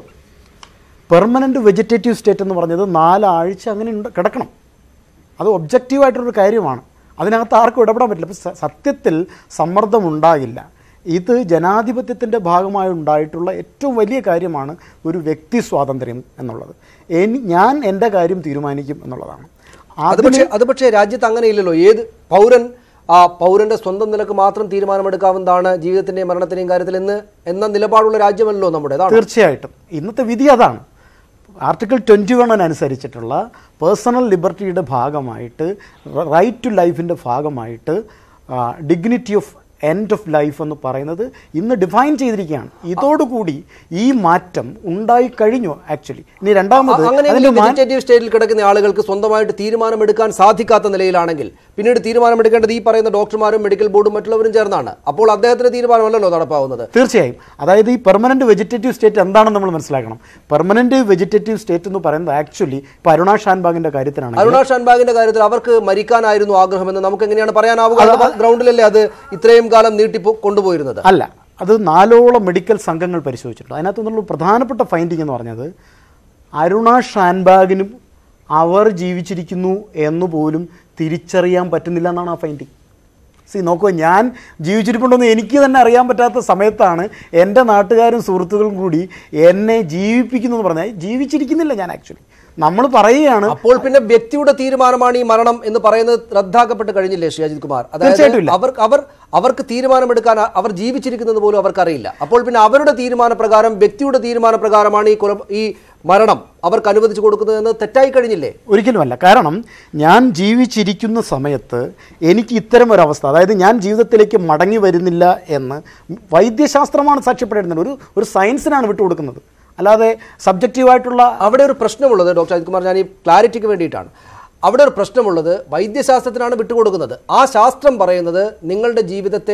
Speaker 5: പെർമനൻ്റ് വെജിറ്റേറ്റീവ് സ്റ്റേറ്റ് എന്ന് പറഞ്ഞത് നാലാഴ്ച അങ്ങനെ ഉണ്ട് കിടക്കണം അത് ഒബ്ജക്റ്റീവായിട്ടുള്ളൊരു കാര്യമാണ് അതിനകത്ത് ആർക്കും ഇടപെടാൻ പറ്റില്ല അപ്പം സ- സത്യത്തിൽ സമ്മർദ്ദം ഉണ്ടാകില്ല ഇത് ജനാധിപത്യത്തിൻ്റെ ഭാഗമായി ഉണ്ടായിട്ടുള്ള ഏറ്റവും വലിയ കാര്യമാണ് ഒരു വ്യക്തി സ്വാതന്ത്ര്യം എന്നുള്ളത് എനി ഞാൻ എൻ്റെ കാര്യം തീരുമാനിക്കും എന്നുള്ളതാണ്
Speaker 1: അത്
Speaker 5: അതിന്
Speaker 1: പക്ഷേ അത് പക്ഷേ രാജ്യത്ത് അങ്ങനെയില്ലല്ലോ ഏത് പൗരൻ ആ പൗരന്റെ സ്വന്തം നിലക്ക് മാത്രം തീരുമാനമെടുക്കാവുന്നതാണ് ജീവിതത്തിന്റെയും മരണത്തിന്റെയും കാര്യത്തിൽ എന്ന് എന്ന നിലപാടുള്ള രാജ്യമല്ലോ നമ്മുടേതാണ്
Speaker 5: തീർച്ചയായിട്ടും ഇന്നത്തെ വിധി അതാണ് ആർട്ടിക്കിൾ ട്വൻറ്റി വൺ അനുസരിച്ചിട്ടുള്ള പേഴ്സണൽ ലിബർട്ടിയുടെ ഭാഗമായിട്ട് റൈറ്റ് ടു ലൈഫിൻ്റെ ഭാഗമായിട്ട് dignity of end of life എന്ന് പറയുന്നത് ഇന്ന് ഡിഫൈൻ ചെയ്തിരിക്കുകയാണ് ഇതോടുകൂടി ഈ മാറ്റം ഉണ്ടായി കഴിഞ്ഞു ആക്ച്വലി ഇനി രണ്ടാമത്
Speaker 1: അങ്ങനെ
Speaker 5: അതിന്റെ മാ-
Speaker 1: വെജിറ്റേറ്റീവ് സ്റ്റേറ്റിൽ കിടക്കുന്ന ആളുകൾക്ക് സ്വന്തമായിട്ട് തീരുമാനമെടുക്കാൻ സാധിക്കാത്ത നിലയിലാണെങ്കിൽ പിന്നീട് തീരുമാനമെടുക്കേണ്ടത് ഈ പറയുന്ന ഡോക്ടർമാരും മെഡിക്കൽ ബോർഡും മറ്റുള്ളവരും ചേർന്നാണ് അപ്പോൾ അദ്ദേഹത്തിന്റെ തീരുമാനമല്ലല്ലോ നടപ്പാവുന്നത്
Speaker 5: തീർച്ചയായും അതായത് ഈ പെർമനന്റ് വെജിറ്റേറ്റീവ് സ്റ്റേറ്റ് എന്താണെന്ന് നമ്മൾ മനസ്സിലാക്കണം പെർമനന്റ് വെജിറ്റേറ്റീവ് സ്റ്റേറ്റ് എന്ന് പറയുന്നത് ആക്ച്വലി ഇപ്പൊ അരുണ ഷാൻബാഗിന്റെ കാര്യത്തിലാണ്
Speaker 1: അരുണ ഷാൻബാഗിന്റെ കാര്യത്തിൽ അവർക്ക് മരിക്കാനായിരുന്നു ആഗ്രഹമെന്ന് നമുക്ക് എങ്ങനെയാണ് പറയാനാവുക ഗ്രൗണ്ടിലല്ലേ അത് ഇത്രയും കാലം നീട്ടി കൊണ്ടുപോയിരുന്നത്
Speaker 5: അല്ല അത് നാലോളം മെഡിക്കൽ സംഘങ്ങൾ പരിശോധിച്ചിട്ടുണ്ട് അതിനകത്ത് നിന്നുള്ള പ്രധാനപ്പെട്ട ഫൈൻഡിങ് എന്ന് പറഞ്ഞത് അരുണ ഷാൻബാഗിനും അവർ ജീവിച്ചിരിക്കുന്നു എന്ന് പോലും തിരിച്ചറിയാൻ പറ്റുന്നില്ല എന്നാണ് ആ ഫൈൻഡിങ് സി നോക്കുക ഞാൻ ജീവിച്ചിരിപ്പുണ്ടെന്ന് എനിക്ക് തന്നെ അറിയാൻ പറ്റാത്ത സമയത്താണ് എൻ്റെ നാട്ടുകാരും സുഹൃത്തുക്കളും കൂടി എന്നെ ജീവിപ്പിക്കുന്നു എന്ന് പറഞ്ഞാൽ ജീവിച്ചിരിക്കുന്നില്ല ഞാൻ ആക്ച്വലി നമ്മൾ പറയുകയാണ്
Speaker 1: അപ്പോൾ പിന്നെ വ്യക്തിയുടെ തീരുമാനമാണ് ഈ മരണം എന്ന് പറയുന്നത് റദ്ദാക്കപ്പെട്ട് കഴിഞ്ഞില്ലേ ശ്രീ അജിത് കുമാർ
Speaker 5: തീർച്ചയായിട്ടും ഇല്ല.
Speaker 1: അവർ അവർ അവർക്ക് തീരുമാനമെടുക്കാൻ അ- അവർ ജീവിച്ചിരിക്കുന്നത് പോലും അവർക്കറിയില്ല അപ്പോൾ പിന്നെ അവരുടെ തീരുമാനപ്രകാരം വ്യക്തിയുടെ തീരുമാനപ്രകാരമാണ് ഈ കൊല ഈ മരണം അവർക്ക് അനുവദിച്ചു കൊടുക്കുന്നത് എന്ന് തെറ്റായി കഴിഞ്ഞില്ലേ
Speaker 5: ഒരിക്കലുമല്ല കാരണം ഞാൻ ജീവിച്ചിരിക്കുന്ന സമയത്ത് എനിക്ക് ഇത്തരം ഒരു അവസ്ഥ അതായത് ഞാൻ ജീവിതത്തിലേക്ക് മടങ്ങി വരുന്നില്ല എന്ന് വൈദ്യശാസ്ത്രമാണ് സാക്ഷ്യപ്പെടേണ്ടത് ഒരു ഒരു സയൻസിനാണ് വിട്ടുകൊടുക്കുന്നത് അല്ലാതെ സബ്ജക്റ്റീവായിട്ടുള്ള
Speaker 1: അവിടെ ഒരു പ്രശ്നമുള്ളത് ഡോക്ടർ അജിത് കുമാർ ഞാൻ ഈ ക്ലാരിറ്റിക്ക് വേണ്ടിയിട്ടാണ് അവിടെ ഒരു പ്രശ്നമുള്ളത് വൈദ്യശാസ്ത്രത്തിനാണ് വിട്ടുകൊടുക്കുന്നത് ആ ശാസ്ത്രം പറയുന്നത് നിങ്ങളുടെ ജീവിതത്തെ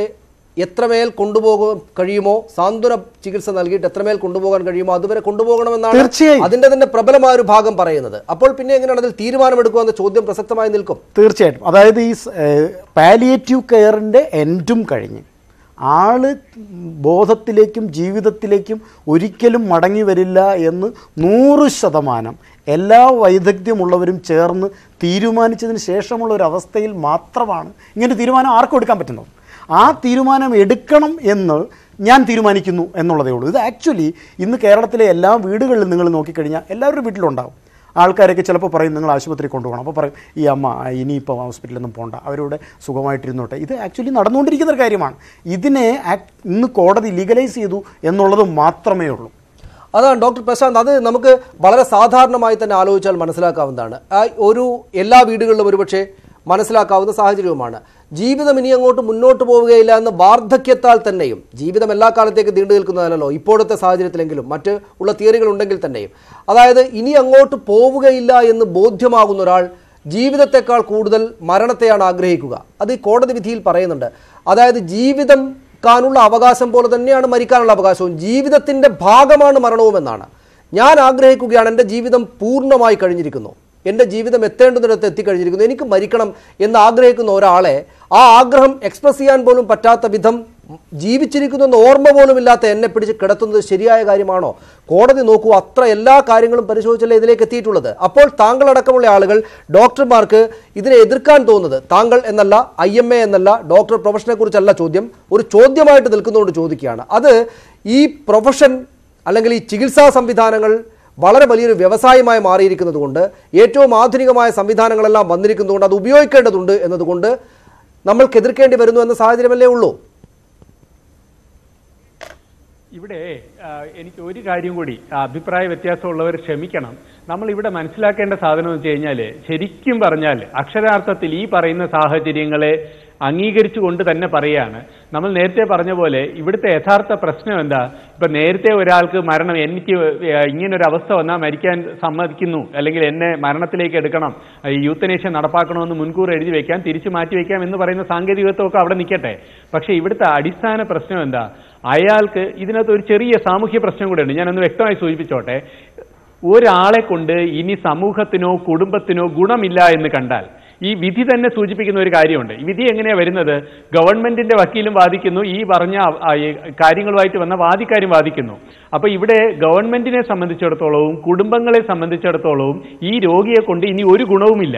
Speaker 1: എത്രമേൽ കൊണ്ടുപോകാൻ കഴിയുമോ സാന്ത്വന ചികിത്സ നൽകിയിട്ട് എത്രമേൽ കൊണ്ടുപോകാൻ കഴിയുമോ അതുവരെ കൊണ്ടുപോകണമെന്നാണ്
Speaker 5: തീർച്ചയായും.
Speaker 1: അതിന്റെ തന്നെ പ്രബലമായ ഒരു ഭാഗം പറയുന്നത് അപ്പോൾ പിന്നെ എങ്ങനെയാണ് അതിൽ തീരുമാനമെടുക്കുക എന്ന ചോദ്യം പ്രസക്തമായി നിൽക്കും
Speaker 5: തീർച്ചയായിട്ടും അതായത് ഈ പാലിയേറ്റീവ് കെയറിൻ്റെ എൻഡും കഴിഞ്ഞ് ആള് ബോധത്തിലേക്കും ജീവിതത്തിലേക്കും ഒരിക്കലും മടങ്ങി വരില്ല എന്ന് നൂറ് ശതമാനം എല്ലാ വൈദഗ്ധ്യമുള്ളവരും ചേർന്ന് തീരുമാനിച്ചതിന് ശേഷമുള്ള ഒരു അവസ്ഥയിൽ മാത്രമാണ് ഇങ്ങനെ തീരുമാനം ആർക്കും എടുക്കാൻ പറ്റുന്നത് ആ തീരുമാനം എടുക്കണം എന്ന് ഞാൻ തീരുമാനിക്കുന്നു എന്നുള്ളതേ ഉള്ളൂ ഇത് ആക്ച്വലി ഇന്ന് കേരളത്തിലെ എല്ലാ വീടുകളിലും നിങ്ങൾ നോക്കിക്കഴിഞ്ഞാൽ എല്ലാവരുടെ വീട്ടിലുണ്ടാവും ആൾക്കാരൊക്കെ ചിലപ്പോൾ പറയും നിങ്ങൾ ആശുപത്രി കൊണ്ടുപോകണം അപ്പോൾ പറയും ഈ അമ്മ ഇനിയിപ്പോൾ ഹോസ്പിറ്റലൊന്നും പോകണ്ട അവരോട് സുഖമായിട്ടിരുന്നോട്ടെ ഇത് ആക്ച്വലി നടന്നുകൊണ്ടിരിക്കുന്ന ഒരു കാര്യമാണ് ഇതിനെ ആക്- ഇന്ന് കോടതി ലീഗലൈസ് ചെയ്തു എന്നുള്ളത് മാത്രമേ ഉള്ളൂ
Speaker 1: അതാണ് ഡോക്ടർ പ്രശാന്ത് അത് നമുക്ക് വളരെ സാധാരണമായി തന്നെ ആലോചിച്ചാൽ മനസ്സിലാക്കാവുന്നതാണ് ആ ഒരു എല്ലാ വീടുകളിലും ഒരുപക്ഷെ മനസ്സിലാക്കാവുന്ന സാഹചര്യവുമാണ് ജീവിതം ഇനി അങ്ങോട്ട് മുന്നോട്ട് പോവുകയില്ല എന്ന് വാർദ്ധക്യത്താൽ തന്നെയും ജീവിതം എല്ലാ കാലത്തേക്ക് നീണ്ടു നിൽക്കുന്നതല്ലോ ഇപ്പോഴത്തെ സാഹചര്യത്തിലെങ്കിലും മറ്റ് ഉള്ള തിയറികൾ ഉണ്ടെങ്കിൽ തന്നെയും അതായത് ഇനി അങ്ങോട്ട് പോവുകയില്ല എന്ന് ബോധ്യമാകുന്ന ഒരാൾ ജീവിതത്തെക്കാൾ കൂടുതൽ മരണത്തെയാണ് ആഗ്രഹിക്കുക അത് ഈ കോടതി വിധിയിൽ പറയുന്നുണ്ട് അതായത് ജീവിതം ക്കാനുള്ള അവകാശം പോലെ തന്നെയാണ് മരിക്കാനുള്ള അവകാശവും ജീവിതത്തിന്റെ ഭാഗമാണ് മരണവുമെന്നാണ് ഞാൻ ആഗ്രഹിക്കുകയാണ് എൻ്റെ ജീവിതം പൂർണ്ണമായി കഴിഞ്ഞിരിക്കുന്നു എൻ്റെ ജീവിതം എത്തേണ്ടുന്നിടത്ത് എത്തിക്കഴിഞ്ഞിരിക്കുന്നു എനിക്ക് മരിക്കണം എന്ന് ആഗ്രഹിക്കുന്ന ഒരാളെ ആ ആഗ്രഹം എക്സ്പ്രസ് ചെയ്യാൻ പോലും പറ്റാത്ത വിധം ജീവിച്ചിരിക്കുന്നു എന്ന ഓർമ്മ പോലും ഇല്ലാത്ത എന്നെ പിടിച്ച് കിടത്തുന്നത് ശരിയായ കാര്യമാണോ കോടതി നോക്കൂ അത്ര എല്ലാ കാര്യങ്ങളും പരിശോധിച്ചല്ലേ ഇതിലേക്ക് എത്തിയിട്ടുള്ളത് അപ്പോൾ താങ്കളടക്കമുള്ള ആളുകൾ ഡോക്ടർമാർക്ക് ഇതിനെ എതിർക്കാൻ തോന്നുന്നത് താങ്കൾ എന്നല്ല ഐ എം എ എന്നല്ല ഡോക്ടർ പ്രൊഫഷനെ കുറിച്ചല്ല ചോദ്യം ഒരു ചോദ്യമായിട്ട് നിൽക്കുന്നതുകൊണ്ട് ചോദിക്കുകയാണ് അത് ഈ പ്രൊഫഷൻ അല്ലെങ്കിൽ ഈ ചികിത്സാ സംവിധാനങ്ങൾ വളരെ വലിയൊരു വ്യവസായമായി മാറിയിരിക്കുന്നത് കൊണ്ട് ഏറ്റവും ആധുനികമായ സംവിധാനങ്ങളെല്ലാം വന്നിരിക്കുന്നതുകൊണ്ട് അത് ഉപയോഗിക്കേണ്ടതുണ്ട് എന്നതുകൊണ്ട് നമ്മൾക്ക് എതിർക്കേണ്ടി വരുന്നു എന്ന സാഹചര്യമല്ലേ ഉള്ളൂ
Speaker 4: ഇവിടെ ആ, എനിക്ക് ഒരു കാര്യം കൂടി ആ, അഭിപ്രായ വ്യത്യാസമുള്ളവർ ക്ഷമിക്കണം നമ്മൾ ഇവിടെ മനസ്സിലാക്കേണ്ട സാധനം എന്ന് വെച്ച് കഴിഞ്ഞാൽ ശരിക്കും പറഞ്ഞാൽ അക്ഷരാർത്ഥത്തിൽ ഈ പറയുന്ന സാഹചര്യങ്ങളെ അംഗീകരിച്ചുകൊണ്ട് തന്നെ പറയാണ് നമ്മൾ നേരത്തെ പറഞ്ഞ പോലെ ഇവിടുത്തെ യഥാർത്ഥ പ്രശ്നം എന്താ ഇപ്പൊ നേരത്തെ ഒരാൾക്ക് മരണം എനിക്ക് ഇങ്ങനൊരു അവസ്ഥ വന്നാൽ മരിക്കാൻ സമ്മതിക്കുന്നു അല്ലെങ്കിൽ എന്നെ മരണത്തിലേക്ക് എടുക്കണം ഈ യൂത്തനേഷ്യ നടപ്പാക്കണമെന്ന് മുൻകൂർ എഴുതി വെക്കാം തിരിച്ചു മാറ്റി വെക്കാം എന്ന് പറയുന്ന സാങ്കേതികത്വമൊക്കെ അവിടെ നിൽക്കട്ടെ പക്ഷേ ഇവിടുത്തെ അടിസ്ഥാന പ്രശ്നം എന്താ അയാൾക്ക് ഇതിനകത്ത് ഒരു ചെറിയ സാമൂഹ്യ പ്രശ്നം കൂടെ ഉണ്ട് ഞാനൊന്ന് വ്യക്തമായി സൂചിപ്പിച്ചോട്ടെ ഒരാളെ കൊണ്ട് ഇനി സമൂഹത്തിനോ കുടുംബത്തിനോ ഗുണമില്ല എന്ന് കണ്ടാൽ ഈ വിധി തന്നെ സൂചിപ്പിക്കുന്ന ഒരു കാര്യമുണ്ട് ഈ വിധി എങ്ങനെയാ വരുന്നത് ഗവൺമെന്റിന്റെ വക്കീലും വാദിക്കുന്നു ഈ പറഞ്ഞ ആ, ഈ കാര്യങ്ങളുമായിട്ട് വന്ന വാദിക്കാരും വാദിക്കുന്നു അപ്പൊ ഇവിടെ ഗവൺമെന്റിനെ സംബന്ധിച്ചിടത്തോളവും കുടുംബങ്ങളെ സംബന്ധിച്ചിടത്തോളവും ഈ രോഗിയെ കൊണ്ട് ഇനി ഒരു ഗുണവുമില്ല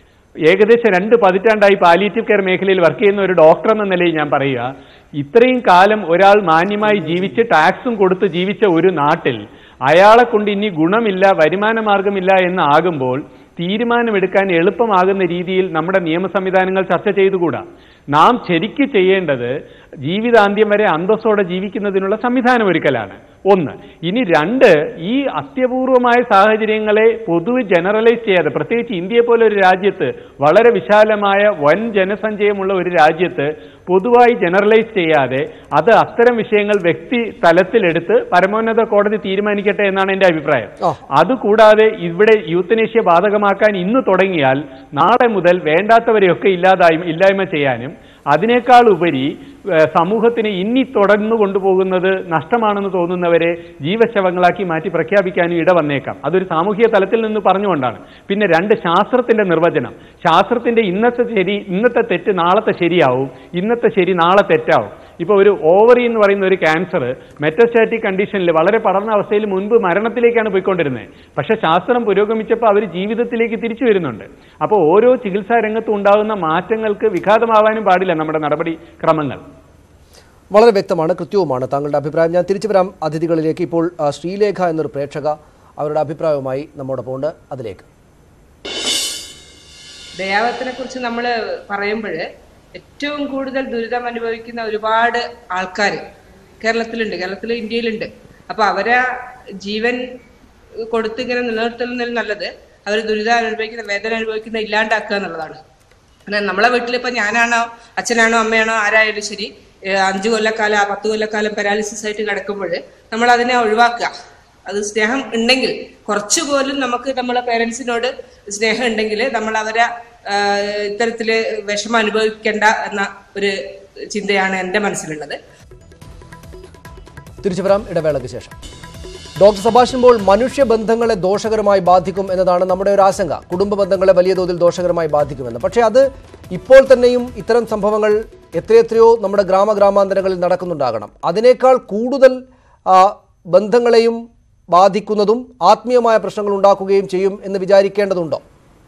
Speaker 4: ഏകദേശം രണ്ട് പതിറ്റാണ്ടായി പാലിയേറ്റീവ് കെയർ മേഖലയിൽ വർക്ക് ചെയ്യുന്ന ഒരു ഡോക്ടർ എന്ന നിലയിൽ ഞാൻ പറയുക ഇത്രയും കാലം ഒരാൾ മാന്യമായി ജീവിച്ച് ടാക്സും കൊടുത്ത് ജീവിച്ച ഒരു നാട്ടിൽ അയാളെ കൊണ്ട് ഇനി ഗുണമില്ല വരുമാന മാർഗമില്ല എന്ന് ആകുമ്പോൾ തീരുമാനമെടുക്കാൻ എളുപ്പമാകുന്ന രീതിയിൽ നമ്മുടെ നിയമ സംവിധാനങ്ങൾ ചർച്ച ചെയ്തുകൂടാ നാം ശരിക്ക് ചെയ്യേണ്ടത് ജീവിതാന്ത്യം വരെ അന്തസ്സോടെ ജീവിക്കുന്നതിനുള്ള സംവിധാനം ഒരുക്കലാണ് ഒന്ന് ഇനി രണ്ട് ഈ അത്യപൂർവമായ സാഹചര്യങ്ങളെ പൊതുവെ ജനറലൈസ് ചെയ്യാതെ പ്രത്യേകിച്ച് ഇന്ത്യയെ പോലെ ഒരു രാജ്യത്ത് വളരെ വിശാലമായ വൻ ജനസഞ്ചയമുള്ള ഒരു രാജ്യത്ത് പൊതുവായി ജനറലൈസ് ചെയ്യാതെ അത് അത്തരം വിഷയങ്ങൾ വ്യക്തി തലത്തിലെടുത്ത് പരമോന്നത കോടതി തീരുമാനിക്കട്ടെ എന്നാണ് എന്റെ അഭിപ്രായം
Speaker 1: ആ.
Speaker 4: അതുകൂടാതെ ഇവിടെ യൂത്തനേഷ്യ ബാധകമാക്കാൻ ഇന്ന് തുടങ്ങിയാൽ നാളെ മുതൽ വേണ്ടാത്തവരെയൊക്കെ ഇല്ലാതായി ഇല്ലായ്മ ചെയ്യാനും അതിനേക്കാൾ ഉപരി ഏഹ്, സമൂഹത്തിന് ഇനി തുടർന്നു കൊണ്ടുപോകുന്നത് നഷ്ടമാണെന്ന് തോന്നുന്നവരെ ജീവശവങ്ങളാക്കി മാറ്റി പ്രഖ്യാപിക്കാനും ഇട വന്നേക്കാം അതൊരു സാമൂഹിക തലത്തിൽ നിന്ന് പറഞ്ഞുകൊണ്ടാണ് പിന്നെ രണ്ട് ശാസ്ത്രത്തിന്റെ നിർവചനം ശാസ്ത്രത്തിന്റെ ഇന്നത്തെ ശരി ഇന്നത്തെ തെറ്റ് നാളത്തെ ശരിയാവും ഇന്നത്തെ ശരി നാളെ തെറ്റാവും ഇപ്പൊ ഒരു ഓവറി എന്ന് പറയുന്ന ഒരു ക്യാൻസർ മെറ്റസ്റ്റാറ്റിക് കണ്ടീഷനിൽ വളരെ പടർന്ന അവസ്ഥയിൽ മുൻപ് മരണത്തിലേക്കാണ് പോയിക്കൊണ്ടിരുന്നത് പക്ഷെ ശാസ്ത്രം പുരോഗമിച്ചപ്പോൾ അവർ ജീവിതത്തിലേക്ക് തിരിച്ചു വരുന്നുണ്ട് അപ്പോൾ ഓരോ ചികിത്സാ രംഗത്തും ഉണ്ടാകുന്ന മാറ്റങ്ങൾക്ക് വിഘാതമാവാനും പാടില്ല നമ്മുടെ നടപടി ക്രമങ്ങൾ
Speaker 1: വളരെ വ്യക്തമാണ് കൃത്യവുമാണ് താങ്കളുടെ അഭിപ്രായം ഞാൻ തിരിച്ചു വരാം അതിഥികളിലേക്ക് ഇപ്പോൾ ആ, ശ്രീലേഖ എന്നൊരു പ്രേക്ഷക അവരുടെ അഭിപ്രായവുമായി നമ്മോടൊപ്പം ഉണ്ട് അതിലേക്ക്
Speaker 6: ദയാവത്തിനെ കുറിച്ച് നമ്മൾ പറയുമ്പോൾ ഏറ്റവും കൂടുതൽ ദുരിതം അനുഭവിക്കുന്ന ഒരുപാട് ആൾക്കാർ കേരളത്തിലുണ്ട് കേരളത്തിൽ ഇന്ത്യയിലുണ്ട് അപ്പൊ അവരെ ജീവൻ കൊടുത്ത് ഇങ്ങനെ നിലനിർത്തുന്നതിൽ നല്ലത് അവർ ദുരിതം അനുഭവിക്കുന്ന വേദന അനുഭവിക്കുന്ന ഇല്ലാണ്ടാക്കുക എന്നുള്ളതാണ് കാരണം നമ്മളെ വീട്ടിലിപ്പോ ഞാനാണോ അച്ഛനാണോ അമ്മയാണോ ആരായാലും ശരി ഏഹ് അഞ്ചു കൊല്ലക്കാലം പത്ത് കൊല്ലക്കാലം പാരാലിസിസ് ആയിട്ട് കിടക്കുമ്പോൾ നമ്മൾ അതിനെ ഒഴിവാക്കുക അത് സ്നേഹം ഉണ്ടെങ്കിൽ കുറച്ചു പോലും നമുക്ക് നമ്മളെ പേരൻസിനോട് സ്നേഹം ഉണ്ടെങ്കിൽ നമ്മൾ അവരെ ആഹ് ഇത്തരത്തില് വിഷമം അനുഭവിക്കേണ്ട എന്ന ഒരു ചിന്തയാണ് എൻ്റെ മനസ്സിലുള്ളത്
Speaker 1: തിരിച്ചു വരാം ഇടവേളയ്ക്ക് ശേഷം ഡോക്ടർ സഭാഷൻ പോൾ മനുഷ്യബന്ധങ്ങളെ ദോഷകരമായി ബാധിക്കും എന്നതാണ് നമ്മുടെ ഒരു ആശങ്ക കുടുംബ ബന്ധങ്ങളെ വലിയ തോതിൽ ദോഷകരമായി ബാധിക്കുമെന്ന് പക്ഷേ അത് ഇപ്പോൾ തന്നെയും ഇത്തരം സംഭവങ്ങൾ എത്രയെത്രയോ നമ്മുടെ ഗ്രാമഗ്രാമാന്തരങ്ങളിൽ നടക്കുന്നുണ്ടാകണം അതിനേക്കാൾ കൂടുതൽ ആ, ബന്ധങ്ങളെയും ബാധിക്കുന്നതും ആത്മീയമായ പ്രശ്നങ്ങൾ ഉണ്ടാക്കുകയും ചെയ്യും എന്ന് വിചാരിക്കേണ്ടതുണ്ടോ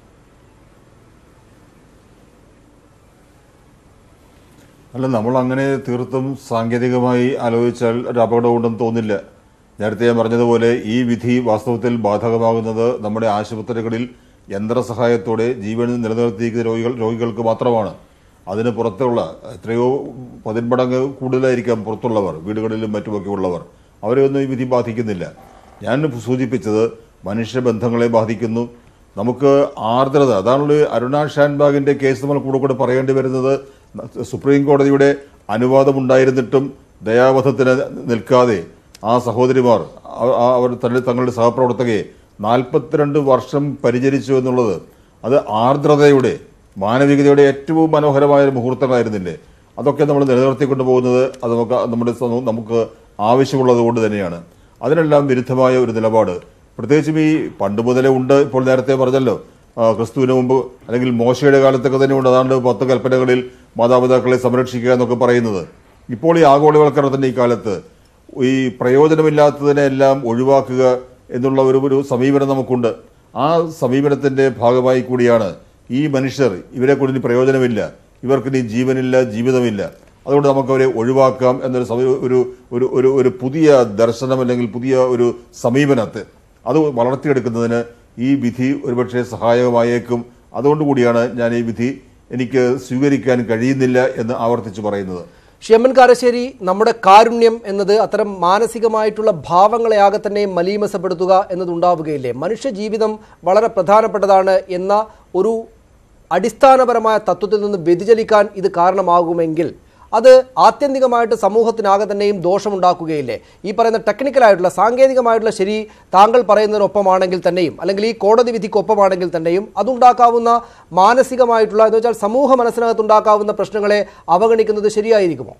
Speaker 2: അല്ല നമ്മൾ അങ്ങനെ തീർത്തും സാങ്കേതികമായി ആലോചിച്ചാൽ ഒരു അപകടമുണ്ടെന്ന് തോന്നില്ല നേരത്തെ ഞാൻ പറഞ്ഞതുപോലെ ഈ വിധി വാസ്തവത്തിൽ ബാധകമാകുന്നത് നമ്മുടെ ആശുപത്രികളിൽ യന്ത്രസഹായത്തോടെ ജീവൻ നിലനിർത്തിയിരിക്കുന്ന രോഗികൾ രോഗികൾക്ക് മാത്രമാണ് അതിന് പുറത്തുള്ള എത്രയോ പതിന്മടങ്ങ് കൂടുതലായിരിക്കാം പുറത്തുള്ളവർ വീടുകളിലും മറ്റുമൊക്കെ ഉള്ളവർ അവരെ ഒന്നും ഈ വിധി ബാധിക്കുന്നില്ല ഞാൻ സൂചിപ്പിച്ചത് മനുഷ്യബന്ധങ്ങളെ ബാധിക്കുന്നു നമുക്ക് ആർദ്രത അതാണ് അരുണ ഷാൻബാഗിന്റെ കേസ് നമ്മൾ കൂടെ കൂടെ പറയേണ്ടി വരുന്നത് സുപ്രീം കോടതിയുടെ അനുവാദമുണ്ടായിരുന്നിട്ടും ദയാവധത്തിന് നിൽക്കാതെ ആ സഹോദരിമാർ അവ- ആ- അവർ തന്നെ തങ്ങളുടെ സഹപ്രവർത്തകയെ നാൽപ്പത്തിരണ്ട് വർഷം പരിചരിച്ചു എന്നുള്ളത് അത് ആർദ്രതയുടെ മാനവികതയുടെ ഏറ്റവും മനോഹരമായ ഒരു മുഹൂർത്തങ്ങളായിരുന്നില്ലേ അതൊക്കെ നമ്മൾ നിലനിർത്തിക്കൊണ്ട് പോകുന്നത് അത് നമുക്ക് നമ്മുടെ സമൂ- നമുക്ക് ആവശ്യമുള്ളത് കൊണ്ട് തന്നെയാണ് അതിനെല്ലാം വിരുദ്ധമായ ഒരു നിലപാട് പ്രത്യേകിച്ചും ഈ പണ്ട് മുതലേ ഉണ്ട് ഇപ്പോൾ നേരത്തെ പറഞ്ഞല്ലോ ആ, ക്രിസ്തുവിന് മുമ്പ് അല്ലെങ്കിൽ മോശയുടെ കാലത്തൊക്കെ തന്നെ ഉണ്ട് അതാണ്ട് പത്ത് കൽപ്പനകളിൽ മാതാപിതാക്കളെ സംരക്ഷിക്കുക എന്നൊക്കെ പറയുന്നത് ഇപ്പോൾ ഈ ആഗോളവൽക്കരണത്തിന്റെ ഈ കാലത്ത് ഈ പ്രയോജനമില്ലാത്തതിനെ എല്ലാം ഒഴിവാക്കുക എന്നുള്ള ഒരു ഒരു സമീപനം നമുക്കുണ്ട് ആ സമീപനത്തിന്റെ ഭാഗമായി കൂടിയാണ് ഈ മനുഷ്യർ ഇവരെ കൊണ്ട് ഇനി പ്രയോജനമില്ല ഇവർക്ക് ഇനി ജീവനില്ല ജീവിതമില്ല അതുകൊണ്ട് നമുക്ക് അവരെ ഒഴിവാക്കാം എന്നൊരു സമീ- ഒരു ഒരു ഒരു ഒരു പുതിയ ദർശനം അല്ലെങ്കിൽ പുതിയ ഒരു സമീപനത്തെ അത് വളർത്തിയെടുക്കുന്നതിന് ഈ വിധി ഒരുപക്ഷെ സഹായകമായേക്കും അതുകൊണ്ട് കൂടിയാണ് ഞാൻ ഈ വിധി എനിക്ക് സ്വീകരിക്കാൻ കഴിയുന്നില്ല എന്ന് ആവർത്തിച്ച് പറയുന്നത്
Speaker 1: ഷ്യമ്മൻ കാരശ്ശേരി നമ്മുടെ കാരുണ്യം എന്നത് അത്തരം മാനസികമായിട്ടുള്ള ഭാവങ്ങളെ ആകെ തന്നെ മലീമസപ്പെടുത്തുക എന്നതുണ്ടാവുകയില്ലേ മനുഷ്യ ജീവിതം വളരെ പ്രധാനപ്പെട്ടതാണ് എന്ന ഒരു അടിസ്ഥാനപരമായ തത്വത്തിൽ നിന്ന് വ്യതിചലിക്കാൻ ഇത് കാരണമാകുമെങ്കിൽ അത് ആത്യന്തികമായിട്ട് സമൂഹത്തിനാകെ തന്നെയും ദോഷമുണ്ടാക്കുകയില്ലേ ഈ പറയുന്ന ടെക്നിക്കലായിട്ടുള്ള സാങ്കേതികമായിട്ടുള്ള ശരി താങ്കൾ പറയുന്നതിനൊപ്പമാണെങ്കിൽ തന്നെയും അല്ലെങ്കിൽ ഈ കോടതി വിധിക്കൊപ്പമാണെങ്കിൽ തന്നെയും അതുണ്ടാക്കാവുന്ന മാനസികമായിട്ടുള്ള എന്ന് വെച്ചാൽ സമൂഹ മനസ്സിനകത്തുണ്ടാക്കാവുന്ന പ്രശ്നങ്ങളെ അവഗണിക്കുന്നത് ശരിയായിരിക്കുമോ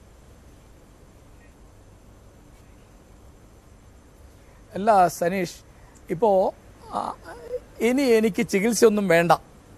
Speaker 3: അല്ല സനീഷ് ഇപ്പോൾ ഇനി എനിക്ക് ചികിത്സയൊന്നും വേണ്ട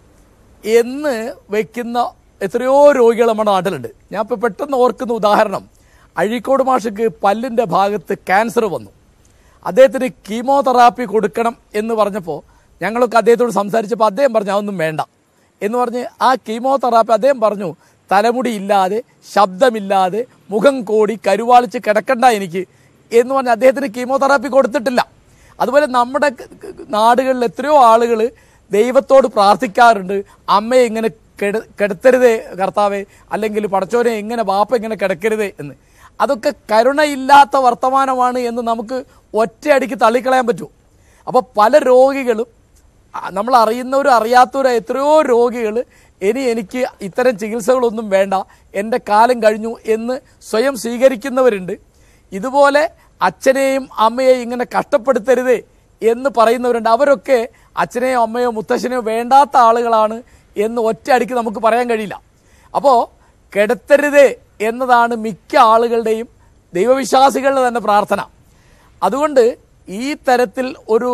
Speaker 3: എന്ന് വെക്കുന്ന എത്രയോ രോഗികൾ നമ്മുടെ നാട്ടിലുണ്ട് ഞാൻ ഇപ്പോൾ പെട്ടെന്ന് ഓർക്കുന്ന ഉദാഹരണം അഴീക്കോട് മാഷക്ക് പല്ലിൻ്റെ ഭാഗത്ത് ക്യാൻസർ വന്നു അദ്ദേഹത്തിന് കീമോതെറാപ്പി കൊടുക്കണം എന്ന് പറഞ്ഞപ്പോൾ ഞങ്ങളൊക്കെ അദ്ദേഹത്തോട് സംസാരിച്ചപ്പോൾ അദ്ദേഹം പറഞ്ഞു അതൊന്നും വേണ്ട എന്ന് പറഞ്ഞ് ആ കീമോതെറാപ്പി അദ്ദേഹം പറഞ്ഞു തലമുടി ഇല്ലാതെ ശബ്ദമില്ലാതെ മുഖം കോടി കരുവാളിച്ച് കിടക്കണ്ട എനിക്ക് എന്ന് പറഞ്ഞ് അദ്ദേഹത്തിന് കീമോതെറാപ്പി കൊടുത്തിട്ടില്ല അതുപോലെ നമ്മുടെ ക- ക- നാടുകളിൽ എത്രയോ ആളുകൾ ദൈവത്തോട് പ്രാർത്ഥിക്കാറുണ്ട് അമ്മയെ ഇങ്ങനെ കെട കെടുത്തരുതേ കർത്താവെ അല്ലെങ്കിൽ പടച്ചോനെ ഇങ്ങനെ വാപ്പ ഇങ്ങനെ കിടക്കരുതേ എന്ന് അതൊക്കെ കരുണയില്ലാത്ത വർത്തമാനമാണ് എന്ന് നമുക്ക് ഒറ്റയടിക്ക് തള്ളിക്കളയാൻ പറ്റുമോ അപ്പോൾ പല രോഗികളും ആ, നമ്മൾ അറിയുന്നവരും അറിയാത്തവരും എത്രയോ രോഗികൾ ഇനി എനിക്ക് ഇത്തരം ചികിത്സകളൊന്നും വേണ്ട എൻ്റെ കാലം കഴിഞ്ഞു എന്ന് സ്വയം സ്വീകരിക്കുന്നവരുണ്ട് ഇതുപോലെ അച്ഛനെയും അമ്മയെയും ഇങ്ങനെ കഷ്ടപ്പെടുത്തരുതേ എന്ന് പറയുന്നവരുണ്ട് അവരൊക്കെ അച്ഛനെയോ അമ്മയോ മുത്തശ്ശനെയോ വേണ്ടാത്ത ആളുകളാണ് എന്ന് ഒറ്റയടിക്ക് നമുക്ക് പറയാൻ കഴിയില്ല അപ്പോൾ കിടത്തരുതേ എന്നതാണ് മിക്ക ആളുകളുടെയും ദൈവവിശ്വാസികളുടെ തന്നെ പ്രാർത്ഥന അതുകൊണ്ട് ഈ തരത്തിൽ ഒരു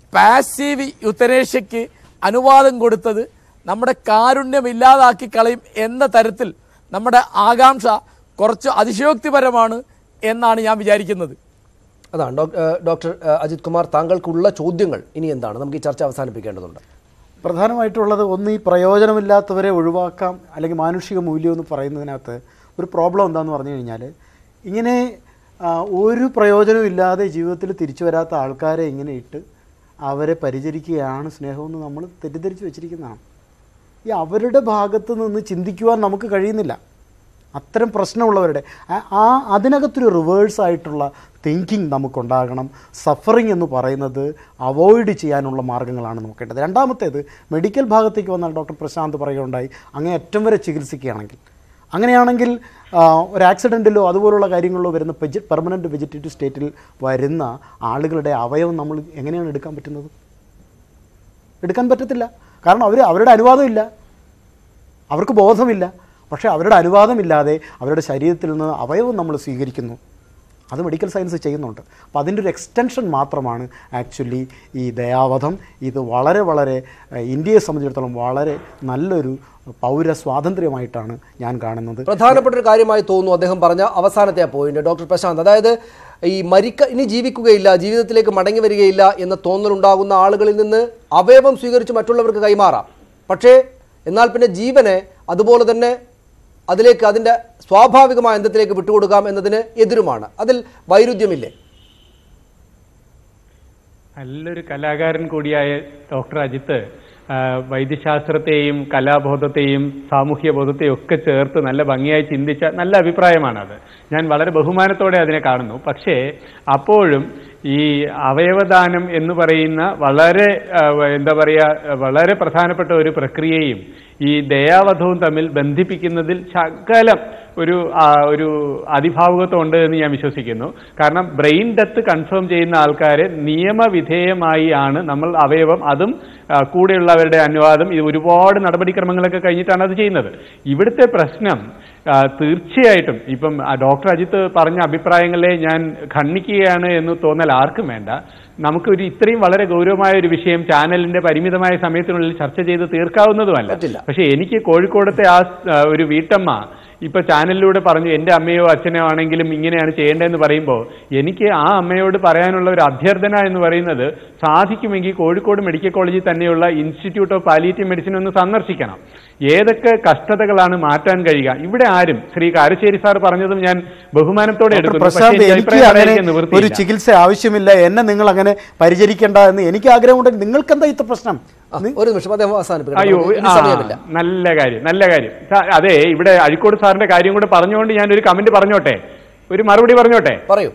Speaker 3: പാസീവ് യുത്തനേഷ്യയ്ക്ക് അനുവാദം കൊടുത്തത് നമ്മുടെ കാരുണ്യം ഇല്ലാതാക്കി കളയും എന്ന തരത്തിൽ നമ്മുടെ ആകാംക്ഷ കുറച്ച് അതിശയോക്തിപരമാണ് എന്നാണ് ഞാൻ വിചാരിക്കുന്നത്
Speaker 1: അതാണ് ഡോക്- ഏഹ് ഡോക്ടർ ഏഹ് അജിത് കുമാർ താങ്കൾക്കുള്ള ചോദ്യങ്ങൾ ഇനി എന്താണ് നമുക്ക് ഈ ചർച്ച അവസാനിപ്പിക്കേണ്ടതുണ്ട്
Speaker 5: പ്രധാനമായിട്ടുള്ളത് ഒന്ന് ഈ പ്രയോജനമില്ലാത്തവരെ ഒഴിവാക്കാം അല്ലെങ്കിൽ മാനുഷിക മൂല്യം എന്ന് പറയുന്നതിനകത്ത് ഒരു പ്രോബ്ലം എന്താണെന്ന് പറഞ്ഞു കഴിഞ്ഞാൽ ഇങ്ങനെ ആ, ഒരു പ്രയോജനവും ഇല്ലാതെ ജീവിതത്തിൽ തിരിച്ചു വരാത്ത ആൾക്കാരെ ഇങ്ങനെ ഇട്ട് അവരെ പരിചരിക്കുകയാണ് സ്നേഹമെന്ന് നമ്മൾ തെറ്റിദ്ധരിച്ച് വെച്ചിരിക്കുന്നതാണ് ഈ അവരുടെ ഭാഗത്ത് നിന്ന് ചിന്തിക്കുവാൻ നമുക്ക് കഴിയുന്നില്ല അത്തരം പ്രശ്നമുള്ളവരുടെ ആ- ആ അതിനകത്തൊരു റിവേഴ്സ് ആയിട്ടുള്ള തിങ്കിങ് നമുക്കുണ്ടാകണം സഫറിങ് എന്ന് പറയുന്നത് അവോയ്ഡ് ചെയ്യാനുള്ള മാർഗ്ഗങ്ങളാണ് നോക്കേണ്ടത് രണ്ടാമത്തേത് മെഡിക്കൽ ഭാഗത്തേക്ക് വന്നാൽ ഡോക്ടർ പ്രശാന്ത് പറയുകയുണ്ടായി അങ്ങേ അറ്റം വരെ ചികിത്സിക്കുകയാണെങ്കിൽ അങ്ങനെയാണെങ്കിൽ ആ, ഒരു ആക്സിഡൻറ്റിലോ അതുപോലുള്ള കാര്യങ്ങളിലോ വരുന്ന വെജി പെർമനൻറ്റ് വെജിറ്റേറ്റീവ് സ്റ്റേറ്റിൽ വരുന്ന ആളുകളുടെ അവയവം നമ്മൾ എങ്ങനെയാണ് എടുക്കാൻ പറ്റുന്നത് എടുക്കാൻ പറ്റത്തില്ല കാരണം അവർ അവരുടെ അനുവാദമില്ല അവർക്ക് ബോധമില്ല പക്ഷേ അവരുടെ അനുവാദമില്ലാതെ അവരുടെ ശരീരത്തിൽ നിന്ന് അവയവം നമ്മൾ സ്വീകരിക്കുന്നു അത് മെഡിക്കൽ സയൻസ് ചെയ്യുന്നുണ്ട് അപ്പോൾ അതിൻ്റെ ഒരു എക്സ്റ്റൻഷൻ മാത്രമാണ് ആക്ച്വലി ഈ ദയാവധം ഇത് വളരെ വളരെ ഏഹ്, ഇന്ത്യയെ സംബന്ധിച്ചിടത്തോളം വളരെ നല്ലൊരു പൗര സ്വാതന്ത്ര്യമായിട്ടാണ് ഞാൻ കാണുന്നത്
Speaker 1: പ്രധാനപ്പെട്ട ഒരു കാര്യമായി തോന്നുന്നു അദ്ദേഹം പറഞ്ഞ അവസാനത്തെ ആ പോയിന്റ് ഡോക്ടർ പ്രശാന്ത് അതായത് ഈ മരിക്ക ഇനി ജീവിക്കുകയില്ല ജീവിതത്തിലേക്ക് മടങ്ങി വരികയില്ല എന്ന തോന്നലുണ്ടാകുന്ന ആളുകളിൽ നിന്ന് അവയവം സ്വീകരിച്ച് മറ്റുള്ളവർക്ക് കൈമാറാം പക്ഷേ എന്നാൽ പിന്നെ ജീവനെ അതുപോലെ തന്നെ അതിലേക്ക് അതിൻ്റെ സ്വാഭാവികമായ അന്തത്തിലേക്ക് വിട്ടുകൊടുക്കാം എന്നതിന് എതിരുമാണ് അതിൽ വൈരുദ്ധ്യമില്ലേ
Speaker 4: നല്ലൊരു കലാകാരൻ കൂടിയായ ഡോക്ടർ അജിത്ത് ആ, വൈദ്യശാസ്ത്രത്തെയും കലാബോധത്തെയും സാമൂഹ്യ ബോധത്തെയും ഒക്കെ ചേർത്ത് നല്ല ഭംഗിയായി ചിന്തിച്ച നല്ല അഭിപ്രായമാണത് ഞാൻ വളരെ ബഹുമാനത്തോടെ അതിനെ കാണുന്നു പക്ഷേ അപ്പോഴും ഈ അവയവദാനം എന്ന് പറയുന്ന വളരെ ആ, എന്താ പറയുക വളരെ പ്രധാനപ്പെട്ട ഒരു പ്രക്രിയയും ഈ ദയാവധവും തമ്മിൽ ബന്ധിപ്പിക്കുന്നതിൽ ശകലം ഒരു ആ, ഒരു അതിഭാവുകത്വം ഉണ്ട് എന്ന് ഞാൻ വിശ്വസിക്കുന്നു കാരണം ബ്രെയിൻ ഡെത്ത് കൺഫേം ചെയ്യുന്ന ആൾക്കാരെ നിയമവിധേയമായി ആണ് നമ്മൾ അവയവം അതും ആ, കൂടെയുള്ളവരുടെ അനുവാദം ഇത് ഒരുപാട് നടപടിക്രമങ്ങളൊക്കെ കഴിഞ്ഞിട്ടാണ് അത് ചെയ്യുന്നത് ഇവിടുത്തെ പ്രശ്നം ആ, തീർച്ചയായിട്ടും ഇപ്പം ആ, ഡോക്ടർ അജിത്ത് പറഞ്ഞ അഭിപ്രായങ്ങളെ ഞാൻ ഖണ്ഡിക്കുകയാണ് എന്ന് തോന്നൽ ആർക്കും വേണ്ട നമുക്ക് ഒരു ഇത്രയും വളരെ ഗൗരവമായ ഒരു വിഷയം ചാനലിന്റെ പരിമിതമായ സമയത്തിനുള്ളിൽ ചർച്ച ചെയ്ത് തീർക്കാവുന്നതുമല്ല
Speaker 1: പറ്റില്ല.
Speaker 4: പക്ഷെ എനിക്ക് കോഴിക്കോടത്തെ ആ ആ, ഒരു വീട്ടമ്മ ഇപ്പൊ ചാനലിലൂടെ പറഞ്ഞു എന്റെ അമ്മയോ അച്ഛനോ ആണെങ്കിലും ഇങ്ങനെയാണ് ചെയ്യേണ്ടതെന്ന് പറയുമ്പോൾ എനിക്ക് ആ അമ്മയോട് പറയാനുള്ള ഒരു അഭ്യർത്ഥന എന്ന് പറയുന്നത് സാധിക്കുമെങ്കിൽ കോഴിക്കോട് മെഡിക്കൽ കോളേജിൽ തന്നെയുള്ള ഇൻസ്റ്റിറ്റ്യൂട്ട് ഓഫ് പാലിയേറ്റീവ് മെഡിസിൻ ഒന്ന് സന്ദർശിക്കണം ഏതൊക്കെ കഷ്ടതകളാണ് മാറ്റാൻ കഴിയുക ഇവിടെ ആരും ശ്രീ കാരശ്ശേരി സാർ പറഞ്ഞതും ഞാൻ ബഹുമാനത്തോടെ
Speaker 5: ഡോക്ടർ
Speaker 4: എടുക്കുന്നു പക്ഷേ
Speaker 5: പ്രശാന്ത്
Speaker 4: എനിക്ക്
Speaker 5: എനിക്ക്
Speaker 4: അഭിപ്രായം
Speaker 5: അങ്ങനെ
Speaker 4: പറയാൻ
Speaker 5: ഒരു
Speaker 4: നിവൃത്തിയില്ല.
Speaker 5: ചികിത്സ ആവശ്യമില്ല എന്നെ നിങ്ങൾ അങ്ങനെ പരിചരിക്കേണ്ട എന്ന് എനിക്ക് ആഗ്രഹമുണ്ടെങ്കിൽ നിങ്ങൾക്ക് എന്താ ഇത്ര പ്രശ്നം
Speaker 1: ആ, ഒരു നിമിഷം അദ്ദേഹം അവസാനിപ്പിക്കണം
Speaker 4: അയ്യോ
Speaker 1: നമുക്ക് ഇനി
Speaker 4: ആ,
Speaker 1: സമയമില്ല
Speaker 4: നല്ല കാര്യം നല്ല കാര്യം സാ- അതെ ഇവിടെ അഴിക്കോട് സാറിന്റെ കാര്യം കൂടെ പറഞ്ഞുകൊണ്ട് ഞാൻ ഒരു കമന്റ് പറഞ്ഞോട്ടെ ഒരു മറുപടി പറഞ്ഞോട്ടെ
Speaker 1: പറയൂ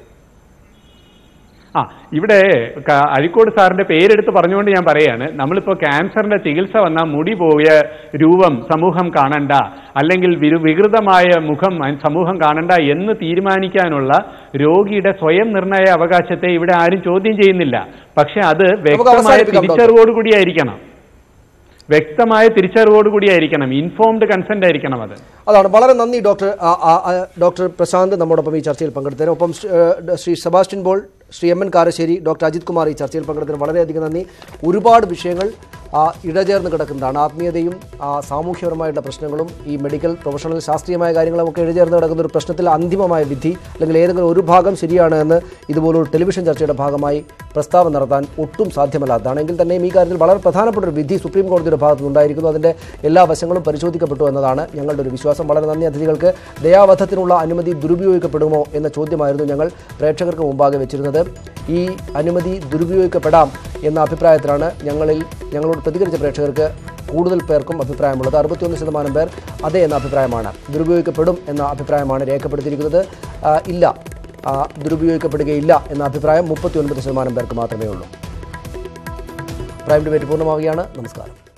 Speaker 4: ആ ഇവിടെ ക- അഴിക്കോട് സാറിന്റെ പേരെടുത്ത് പറഞ്ഞുകൊണ്ട് ഞാൻ പറയാണ് നമ്മളിപ്പോ ക്യാൻസറിന്റെ ചികിത്സ വന്നാൽ മുടി പോയ രൂപം സമൂഹം കാണണ്ട അല്ലെങ്കിൽ വിരു- വികൃതമായ മുഖം അ- സമൂഹം കാണണ്ട എന്ന് തീരുമാനിക്കാനുള്ള രോഗിയുടെ സ്വയം നിർണയ അവകാശത്തെ ഇവിടെ ആരും ചോദ്യം ചെയ്യുന്നില്ല പക്ഷെ അത് വ്യക്തമായ
Speaker 1: അവസാനിപ്പിക്കാം, ഡോക്ടർ.
Speaker 4: തിരിച്ചറിവോടുകൂടിയായിരിക്കണം വ്യക്തമായ തിരിച്ചറിവോടുകൂടിയായിരിക്കണം ഇൻഫോംഡ് കൺസെന്റ് ആയിരിക്കണം അത്
Speaker 1: അതാണ് വളരെ നന്ദി ഡോക്ടർ ആ, ആ, ആ, ഡോക്ടർ പ്രശാന്ത് നമ്മോടൊപ്പം ഈ ചർച്ചയിൽ പങ്കെടുത്തതിന് ഒപ്പം ശ്രീ, ഏഹ്, Shri Sebastian Paul Shri M N Karassery doctor Ajith Kumar ഈ ചർച്ചയിൽ പങ്കെടുത്തതിന് വളരെയധികം നന്ദി ഒരുപാട് വിഷയങ്ങൾ ആ, ഇഴചേർന്ന് കിടക്കുന്നതാണ് ആത്മീയതയും ആ, സാമൂഹ്യപരമായിട്ടുള്ള പ്രശ്നങ്ങളും ഈ മെഡിക്കൽ പ്രൊഫഷണൽ ശാസ്ത്രീയമായ കാര്യങ്ങളും ഒക്കെ ഇഴചേർന്ന് കിടക്കുന്ന ഒരു പ്രശ്നത്തിൽ അന്തിമമായ വിധി അല്ലെങ്കിൽ ഏതെങ്കിലും ഒരു ഭാഗം ശരിയാണ് എന്ന് ഇതുപോലൊരു ടെലിവിഷൻ ചർച്ചയുടെ ഭാഗമായി പ്രസ്താവന നടത്താൻ ഒട്ടും സാധ്യമല്ലാത്തതാണ് എങ്കിൽ തന്നെയും ഈ കാര്യത്തിൽ വളരെ പ്രധാനപ്പെട്ട ഒരു വിധി സുപ്രീം കോടതിയുടെ ഭാഗത്തു നിന്നുണ്ടായിരിക്കുന്നു അതിൻ്റെ എല്ലാ വശങ്ങളും പരിശോധിക്കപ്പെട്ടു എന്നതാണ് ഞങ്ങളുടെ ഒരു വിശ്വാസം വളരെ നന്ദി അതിഥികൾക്ക് ദയാവധത്തിനുള്ള അനുമതി ദുരുപയോഗിക്കപ്പെടുമോ എന്ന ചോദ്യമായിരുന്നു ഞങ്ങൾ പ്രേക്ഷകർക്ക് മുമ്പാകെ വെച്ചിരുന്നത് ഈ അനുമതി ദുരുപയോഗിക്കപ്പെടാം എന്ന അഭിപ്രായത്തിലാണ് ഞങ്ങളിൽ ഞങ്ങളോട് പ്രതികരിച്ച പ്രേക്ഷകർക്ക് കൂടുതൽ പേർക്കും അഭിപ്രായമുള്ളത് അറുപത്തിയൊന്ന് ശതമാനം പേർ അതെ എന്ന അഭിപ്രായമാണ് ദുരുപയോഗിക്കപ്പെടും എന്ന അഭിപ്രായമാണ് രേഖപ്പെടുത്തിയിരിക്കുന്നത് ആ, ഇല്ല ആ, ദുരുപയോഗിക്കപ്പെടുകയില്ല എന്ന അഭിപ്രായം മുപ്പത്തി ഒൻപത് ശതമാനം പേർക്ക് മാത്രമേ ഉള്ളൂ പ്രൈം ഡിബേറ്റ് പൂർണ്ണമാവുകയാണ് നമസ്കാരം